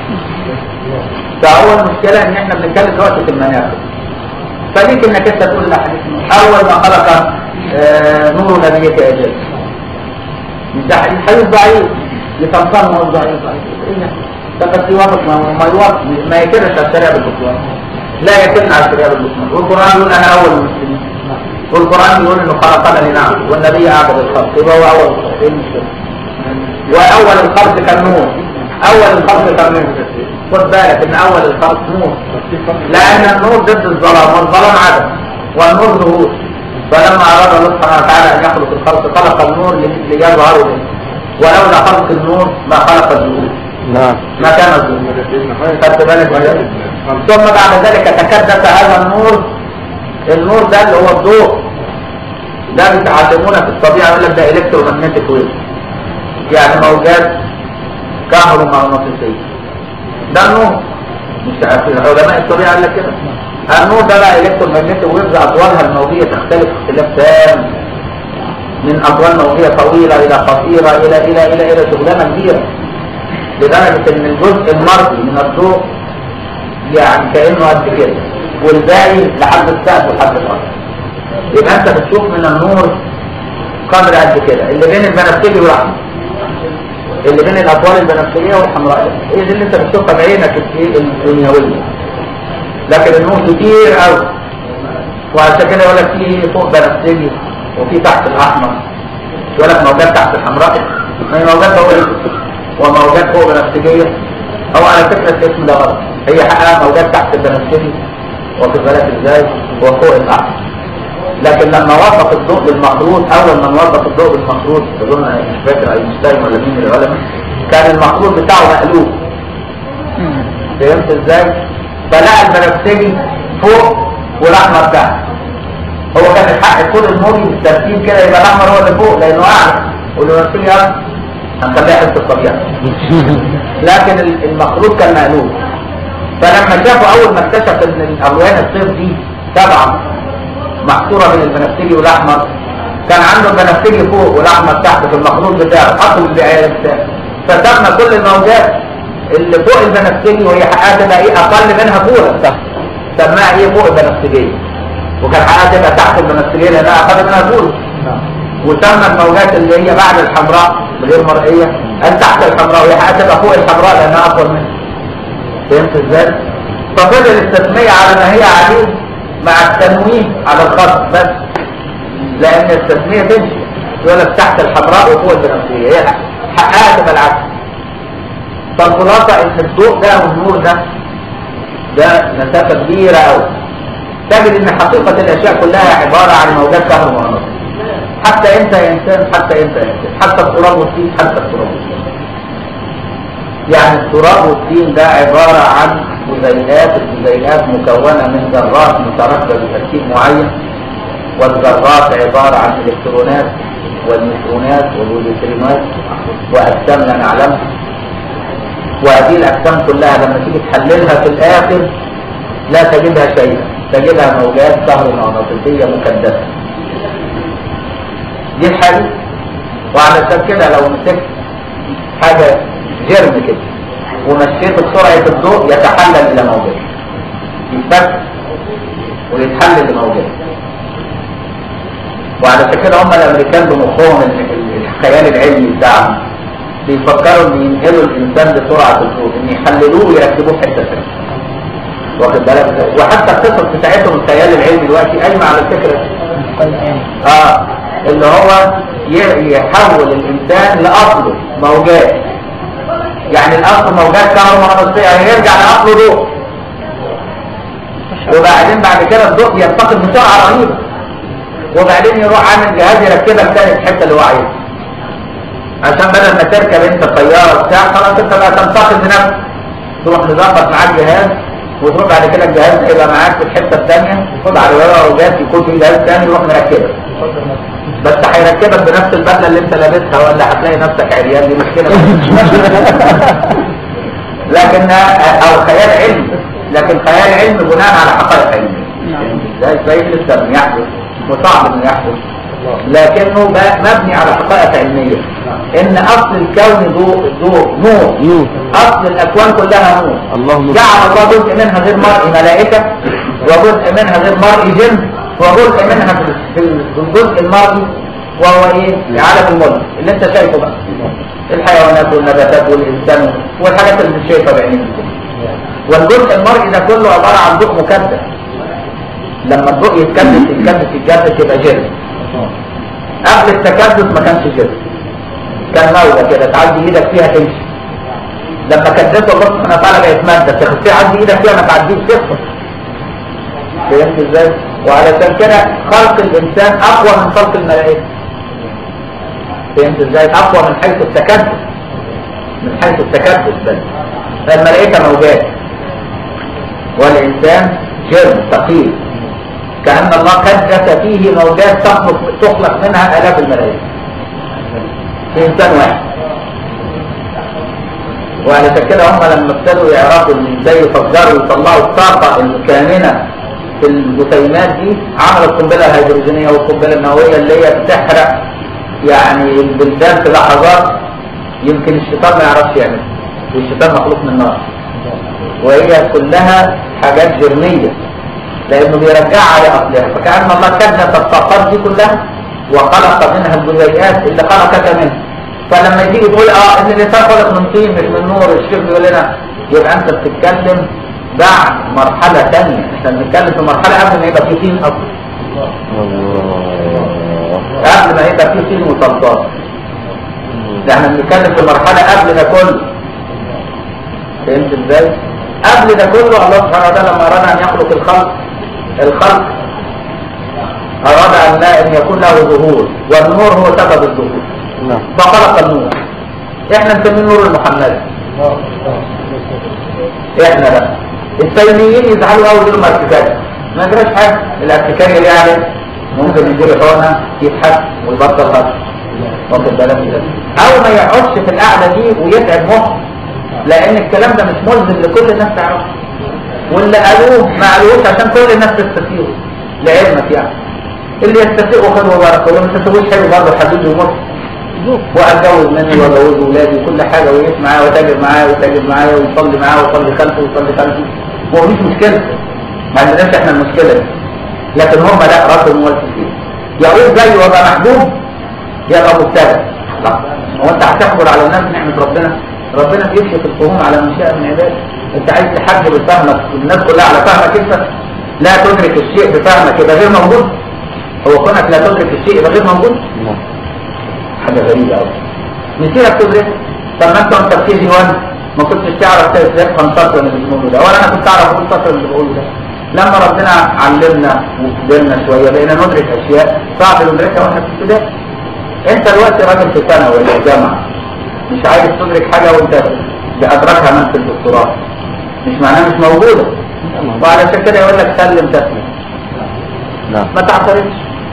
فهو المشكلة ان احنا بنتكلم دلوقتي في المناقب فليك انك انت تقول لحديث اول ما خلق آه، نور نبيك اجل مش ده حديث حديث ضعيف لتنصر ما هو ضعيف ضعيف ايه ده؟ ده بس يوافق ما ما يوافق ما يكرش على الشريعة بالبطلان لا يكرش على الشريعة بالبطلان والقرآن يقول انا اول المسلمين والقرآن يقول انه خلقنا لنعم والنبي اعبد الخلق يبقى هو اول الخلق ايه المشكلة؟ واول الخلق كان نور اول الخلق كان نور خد بالك ان اول الخلق نور لان النور ضد الظلام والظلام عدم والنور ظهور فلما اراد الله سبحانه وتعالى ان يخلق الخلق خلق النور ليظهروا به ولولا خلق النور ما خلق الظهور نعم ما كان الظهور خدت بالك من ذلك؟ ثم بعد ذلك تكدس هذا النور النور ده اللي هو الضوء ده بيتعلمونا في الطبيعه يقول لك ده الكترومagnetic ويف يعني موجات كهرومغناطيسيه ده النور مش عارف علماء الطبيعه قال لك كده النور ده بقى الكترومagnetic ويفز اطوالها الموجيه تختلف اختلاف تام من اطوال موجيه طويله الى قصيره الى الى الى الى شغلانه كبيره لدرجه ان الجزء المرئي من الضوء يعني كانه قد كده والباقي لحد السقف ولحد الارض يبقى انت بتشوف من النور قدر قد كده اللي بين البنفسجي والاحمر اللي بين الاطوال البنفسجيه والحمراء هي دي اللي انت بتشوفها بعينك في الدنيويه لكن النور كتير قوي وعشان كده يقول لك في فوق بنفسجي وفي تحت الاحمر يقول لك موجات تحت الحمراء ما هي موجات فوق وموجات فوق بنفسجيه او على فكره الاسم ده غلط هي حقها موجات تحت البنفسجي واخد بالك ازاي وفوق الاحمر لكن لما وظف الضوء بالمخروط اول ما وظف الضوء بالمخروط اظن مش فاكر اينشتاين ولا مين من العلماء كان المخروط بتاعه مقلوب فهمت ازاي؟ فلقى البنفسجي فوق والاحمر تحت هو كان الحق طول الموري بالترتيب كده يبقى الاحمر هو اللي فوق لانه اعلى والبنفسجي ارض هنخليها حته الطبيعه لكن المخروط كان مقلوب فلما شافوا اول ما اكتشف ان الالوان الصيف دي سبعه محصوره بين البنفسجي والاحمر كان عنده البنفسجي فوق والاحمر تحت في المخروط بتاعه حطوا البعايه بتاعه فسمى كل الموجات اللي فوق البنفسجي وهي حقها تبقى ايه اقل منها فوق تحت سماها ايه فوق البنفسجيه وكان حقها تبقى تحت البنفسجيه لانها اقل منها فوق وسمى الموجات اللي هي بعد الحمراء غير مرئيه قال تحت الحمراء وهي حقها تبقى فوق الحمراء لانها اطول منها فهمت ازاي؟ ففضل التسميه على ما هي عليه مع التنويه على الخط بس لان التسميه تمشي يقول لك تحت الحمراء وفوق البنفسجيه هي حقها تبقى العكس فالخلاصه ان الضوء ده والنور ده ده مسافه كبيره قوي تجد ان حقيقه الاشياء كلها عباره عن موجات كهرومغناطيسيه حتى انت يا انسان حتى انت يا انسان حتى التراب والطين حتى التراب والطين يعني التراب والطين ده عباره عن جزيئات الجزيئات مكونه من ذرات متركبه بتركيب معين والذرات عباره عن الكترونات والنيوترونات والبروتونات واجسام لا نعلمها وهذه الاجسام كلها لما تيجي تحللها في الاخر لا تجدها شيئا تجدها موجات كهرومغناطيسيه مكدسه دي الحاجه وعلشان كده لو مسكت حاجه جرم كده ومشيته بسرعه الضوء يتحلل الى موجات يتفك ويتحلل لموجات وعلشان كده هم الامريكان بمخهم الخيال العلمي بتاعهم بيفكروا ان ينقلوا الانسان بسرعه الضوء ان يحللوه ويركبوه في حته ثانيه واخد بالك وحتى القصص بتاعتهم الخيال العلمي دلوقتي قايمه على الفكره اه اللي هو ي- يحول الانسان لاصله موجات يعني الاصل موجات كهرومغناطيسيه يعني يرجع لاصله ضوء وبعدين بعد كده الضوء ينتقل بسرعه رهيبه وبعدين يروح عامل جهاز يركبك تاني في الحته اللي هو عايزها عشان بدل ما تركب انت طياره بتاع خلاص انت بقى تنتقل بنفسك تروح مظبط معاك جهاز وتروح بعد كده الجهاز ده يبقى معاك في الحته الثانيه خد على ورقه وجات يكون في جهاز ثاني يروح مركبك بس هيركبك بنفس البدله اللي انت لابسها ولا هتلاقي نفسك عريان دي مشكله لكن او خيال علمي لكن خيال علمي بناء على حقائق علميه ده شيء لسه لم يحدث وصعب انه يحدث لكنه ب- مبني على حقائق علميه ان اصل الكون ضوء ضوء نور نور اصل الاكوان كلها نور الله نور جعل الله جزء منها غير مرئي ملائكة وجزء منها غير مرئي جن وجزء منها في في الجزء المرئي وهو ايه؟ عالم الملك اللي انت شايفه بقى الحيوانات والنباتات والانسان والحاجات اللي مش شايفها بعينيك والجزء المرئي ده كله عبارة عن ضوء مكدس لما الضوء يتكدس يتكدس يتكدس يبقى جن قبل التكدس ما كانش جن كان موجة كده تعدي ايدك فيها تمشي لما كدسه الله سبحانه وتعالى بقت ماده تخفي عدي ايدك فيها ما تعديش تخفى فهمت ازاي؟ وعلشان كده خلق الانسان اقوى من خلق الملائكه فهمت ازاي اقوى من حيث التكدس من حيث التكدس بس فالملائكه موجات والانسان جرم ثقيل كأن الله كدس فيه موجات تخلق تخلق منها آلاف الملائكة في إنسان واحد وعلشان كده هم لما ابتدوا يعرفوا ان ازاي يفجروا ويطلعوا الطاقة الكامنة في الجسيمات دي عملوا القنبلة الهيدروجينية والقنبلة النووية اللي هي بتحرق يعني البلدان في لحظات يمكن الشيطان ما يعرفش يعملها والشيطان مخلوق من النار وهي كلها حاجات جرمية لانه بيرجعها لاصلها فكأن الله كدس الطاقات دي كلها وخلق منها الجزيئات اللي خلقت منها فلما تيجي تقول اه ان الانسان خلق من طين مش من نور الشيخ بيقول لنا يبقى انت بتتكلم بعد مرحلة ثانية احنا بنتكلم في مرحلة قبل ما يبقى في طين اصلا قبل ما يبقى في طين وصلصال ده احنا بنتكلم في مرحلة قبل ده كله فهمت ازاي؟ قبل ده كله الله سبحانه وتعالى لما اراد ان يخلق الخلق الخلق اراد ان لا ان يكون له ظهور والنور هو سبب الظهور نعم فخلق النور احنا نسميه النور المحمدي احنا بقى التيميين يزعلوا قوي يقولوا ارتكاز ما يجراش حاجه الارتكاز اللي يعني ممكن يجري حقنه يضحك ويبطل هضم واخد بالك كده او ما يقعدش في القعده دي ويتعب مخه لان الكلام ده مش ملزم لكل الناس تعرفه واللي قالوه ما قالوش عشان كل الناس تستفيقوا لعلمك يعني اللي يستفيقوا خير وبركه واللي ما يستفيقوش حلو برضه حدود ومر واتجوز منه واجوز ولادي وكل حاجه ويعيش معاه وتاجر معاه ويتاجر معاه ويصلي معاه ويصلي خلفه ويصلي خلفه هو مش مشكله ما عندناش احنا المشكله دي لكن هم لا راسهم هو الكثير يعود زي ويبقى محبوب يبقى مبتدع لا هو انت هتحجر على الناس نعمه ربنا ربنا بيكشف الفهوم على من شاء من عباده انت عايز تحجب بفهمك الناس كلها على فهمك انت لا تدرك الشيء بفهمك يبقى غير موجود هو كونك لا تدرك الشيء يبقى غير موجود نعم حاجه غريبه قوي مسيرك تدرك طب ما انت وانت في كي جي 1 ما كنتش تعرف ازاي تنطق اللي بتقوله ده ولا انا كنت اعرف اقول سطر اللي بقوله ده لما ربنا علمنا وكبرنا شويه بقينا ندرك اشياء صعب ندركها واحنا في ابتدائي انت دلوقتي راجل في ثانوي ولا جامعه مش عايز تدرك حاجه وانت بادركها من في الدكتوراه مش معناها مش موجوده وعلشان كده يقول لك سلم تسلم نعم ما تعترضش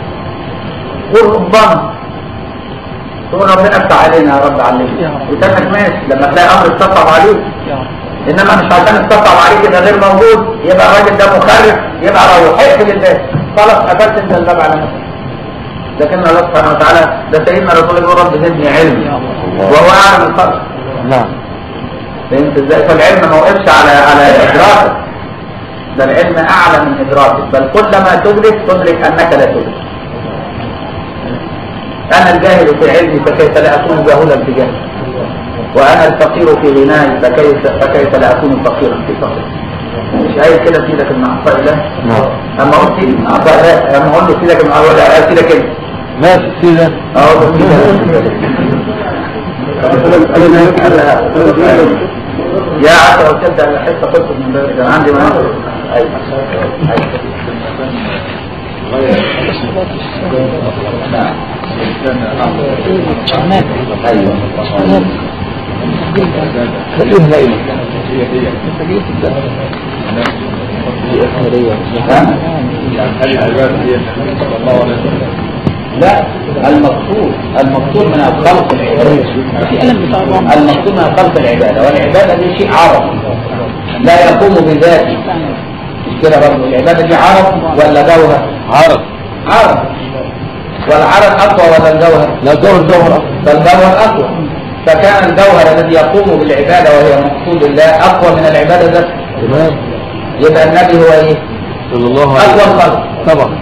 وربما تقول ربنا افتح علينا يا رب علمنا وتنك ماشي لما تلاقي امر استصعب عليك انما مش عشان استصعب عليك يبقى غير موجود يبقى الراجل ده مخرف يبقى روح اقفل الباب خلاص قفلت انت الباب على نفسك لكن الله سبحانه وتعالى ده سيدنا رسول الله رب زدني علم وهو اعلم الخلق نعم فهمت ازاي فالعلم ما وقفش على على ادراكك ده العلم اعلى من ادراكك بل كلما تدرك تدرك انك لا تدرك انا الجاهل في علمي فكيف لا اكون جاهلا في جهلي وانا الفقير في غناي فكيف فكيف لا اكون فقيرا في فقري مش قايل كده في لك من عطاء الله نعم اما قلت لي من عطاء الله اما اقول له في لك من عطاء الله قال كده كده ماشي سيدة اهو يا عسى لو تبدا الحصه قلت من بدري كان عندي ما خليها نائمة لا المقصود المقصود من الخلق العبادة المقصود من الخلق العبادة والعبادة دي شيء عرض لا يقوم بذاته مش كده برضه العبادة دي عرض ولا جوهر عرض عرض والعرض أقوى ولا الجوهر لا جوهر جوهر فالجوهر أقوى فكان الجوهر الذي يقوم بالعبادة وهي مقصود الله أقوى من العبادة ذاتها تمام يبقى النبي هو إيه؟ صلى الله عليه أقوى وسلم الخلق طبعا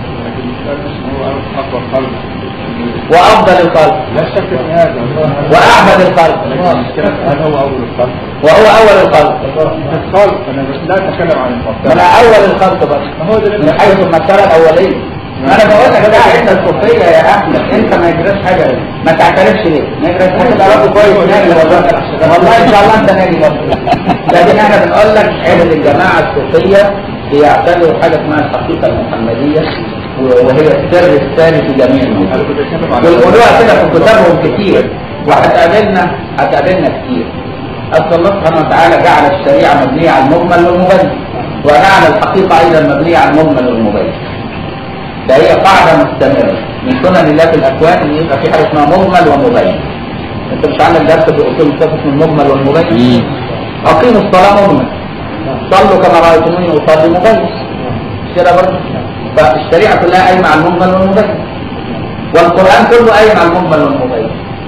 وأفضل الخلق لا شك في هذا وأعبد الخلق هذا هو اول الخلق وهو أول الخلق الخلق انا لا اتكلم عن الخلق من أول الخلق بس هو ده من حيث المسألة الأولية ما أنا بقول لك ده عند الصوفية يا أحمد أنت ما يجراش حاجة ما تعترفش ليه؟ ما يجراش حاجة ده راجل كويس ناجي والله والله إن شاء الله أنت ناجي برضه لكن إحنا بنقول لك عند الجماعة الصوفية بيعتبروا حاجة اسمها الحقيقة المحمدية وهي السر الثاني في جميع الموضوع ويقولوها كده في كتابهم كتير وهتقابلنا هتقابلنا كتير أصل الله سبحانه وتعالى جعل الشريعة مبنية على المجمل والمبين وجعل الحقيقة أيضا مبنية على المجمل والمبين ده هي قاعدة مستمرة من سنن الله في الأكوان إن يبقى في حاجة اسمها مجمل ومبين أنت مش عامل درس في أصول الفقه اسمه المجمل والمبين أقيموا الصلاة مجمل صلوا كما رأيتموني أصلي مبين مش كده برضه فالشريعة كلها قايمة على المجمل والمبين والقرآن كله قايم على المجمل والمبين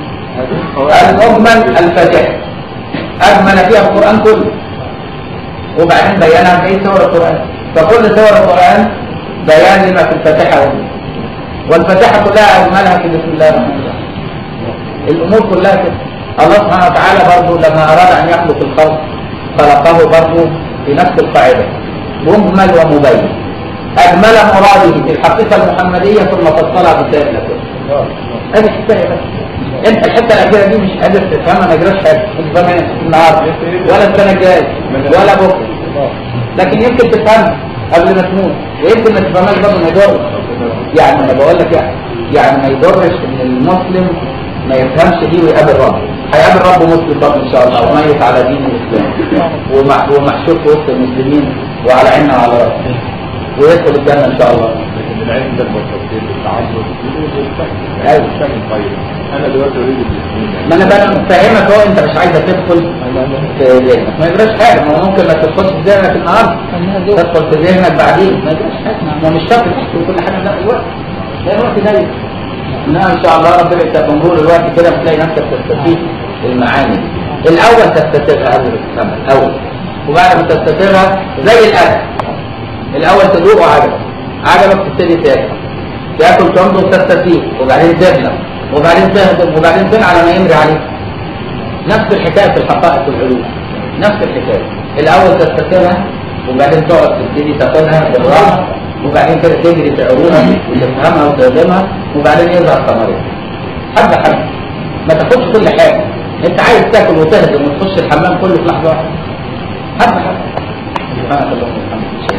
المجمل الفاتحة أجمل فيها القرآن كله وبعدين بيانها في سور القرآن فكل سور القرآن بيان لما في الفاتحة والمجمل. والفاتحة كلها أجملها في بسم الله الرحمن الرحيم الأمور كلها كده الله سبحانه وتعالى برضه لما أراد أن يخلق الخلق خلقه برضه في نفس القاعدة مجمل ومبين أجمل مراده في الحقيقة المحمدية ثم فصلها بالسائر الأكوان هذه الحكاية بس انت الحته الاخيره دي مش قادر تفهمها ما يجراش حاجه مش فاهمها النهارده ولا السنه الجايه ولا بكره لكن يمكن تفهمها قبل ما تموت ويمكن ما تفهمهاش برضه ما يضرش يعني انا بقول لك يعني يعني ما يضرش ان المسلم ما يفهمش دي ويقابل رب هيقابل رب مسلم برضه ان شاء الله وميت على دين الاسلام ومح- ومحشور في وسط المسلمين وعلى عيننا وعلى راسنا ويدخل الجنه ان شاء الله من العلم ده المتفصيل التعصب أيوة. الشكل طيب انا دلوقتي اريد الاسلام ما انا بقى مفهمك اهو انت مش عايزه تدخل في ذهنك ما يجراش حاجه ما هو ممكن ما تدخلش في ذهنك النهارده تدخل في ذهنك بعدين ما يجراش حاجه ما هو مش شرط تحكي كل حاجه في الوقت لا الوقت ضيق انما ان شاء الله ربنا يفتح مرور الوقت كده بتلاقي نفسك تستفيد المعاني الاول تستسيغها قبل ما تفهمها الاول وبعد ما تستسيغها زي الاكل الاول تدوق عجبك عجبك تبتدي تاكل تاكل تنظر تستسيغ وبعدين تبلغ وبعدين تهضم وبعدين تنعى على ما يمري عليك نفس الحكايه في الحقائق والعلوم نفس الحكايه الاول تستسيغها وبعدين تقعد تبتدي تاخدها بالراحه وبعدين كده تجري في علومها وتفهمها وتهضمها وبعدين يظهر ثمرها حبه حبه ما تاخدش كل حاجه انت عايز تاكل وتهضم وتخش الحمام كله في لحظه واحده حبه حبه سبحانك اللهم وبحمدك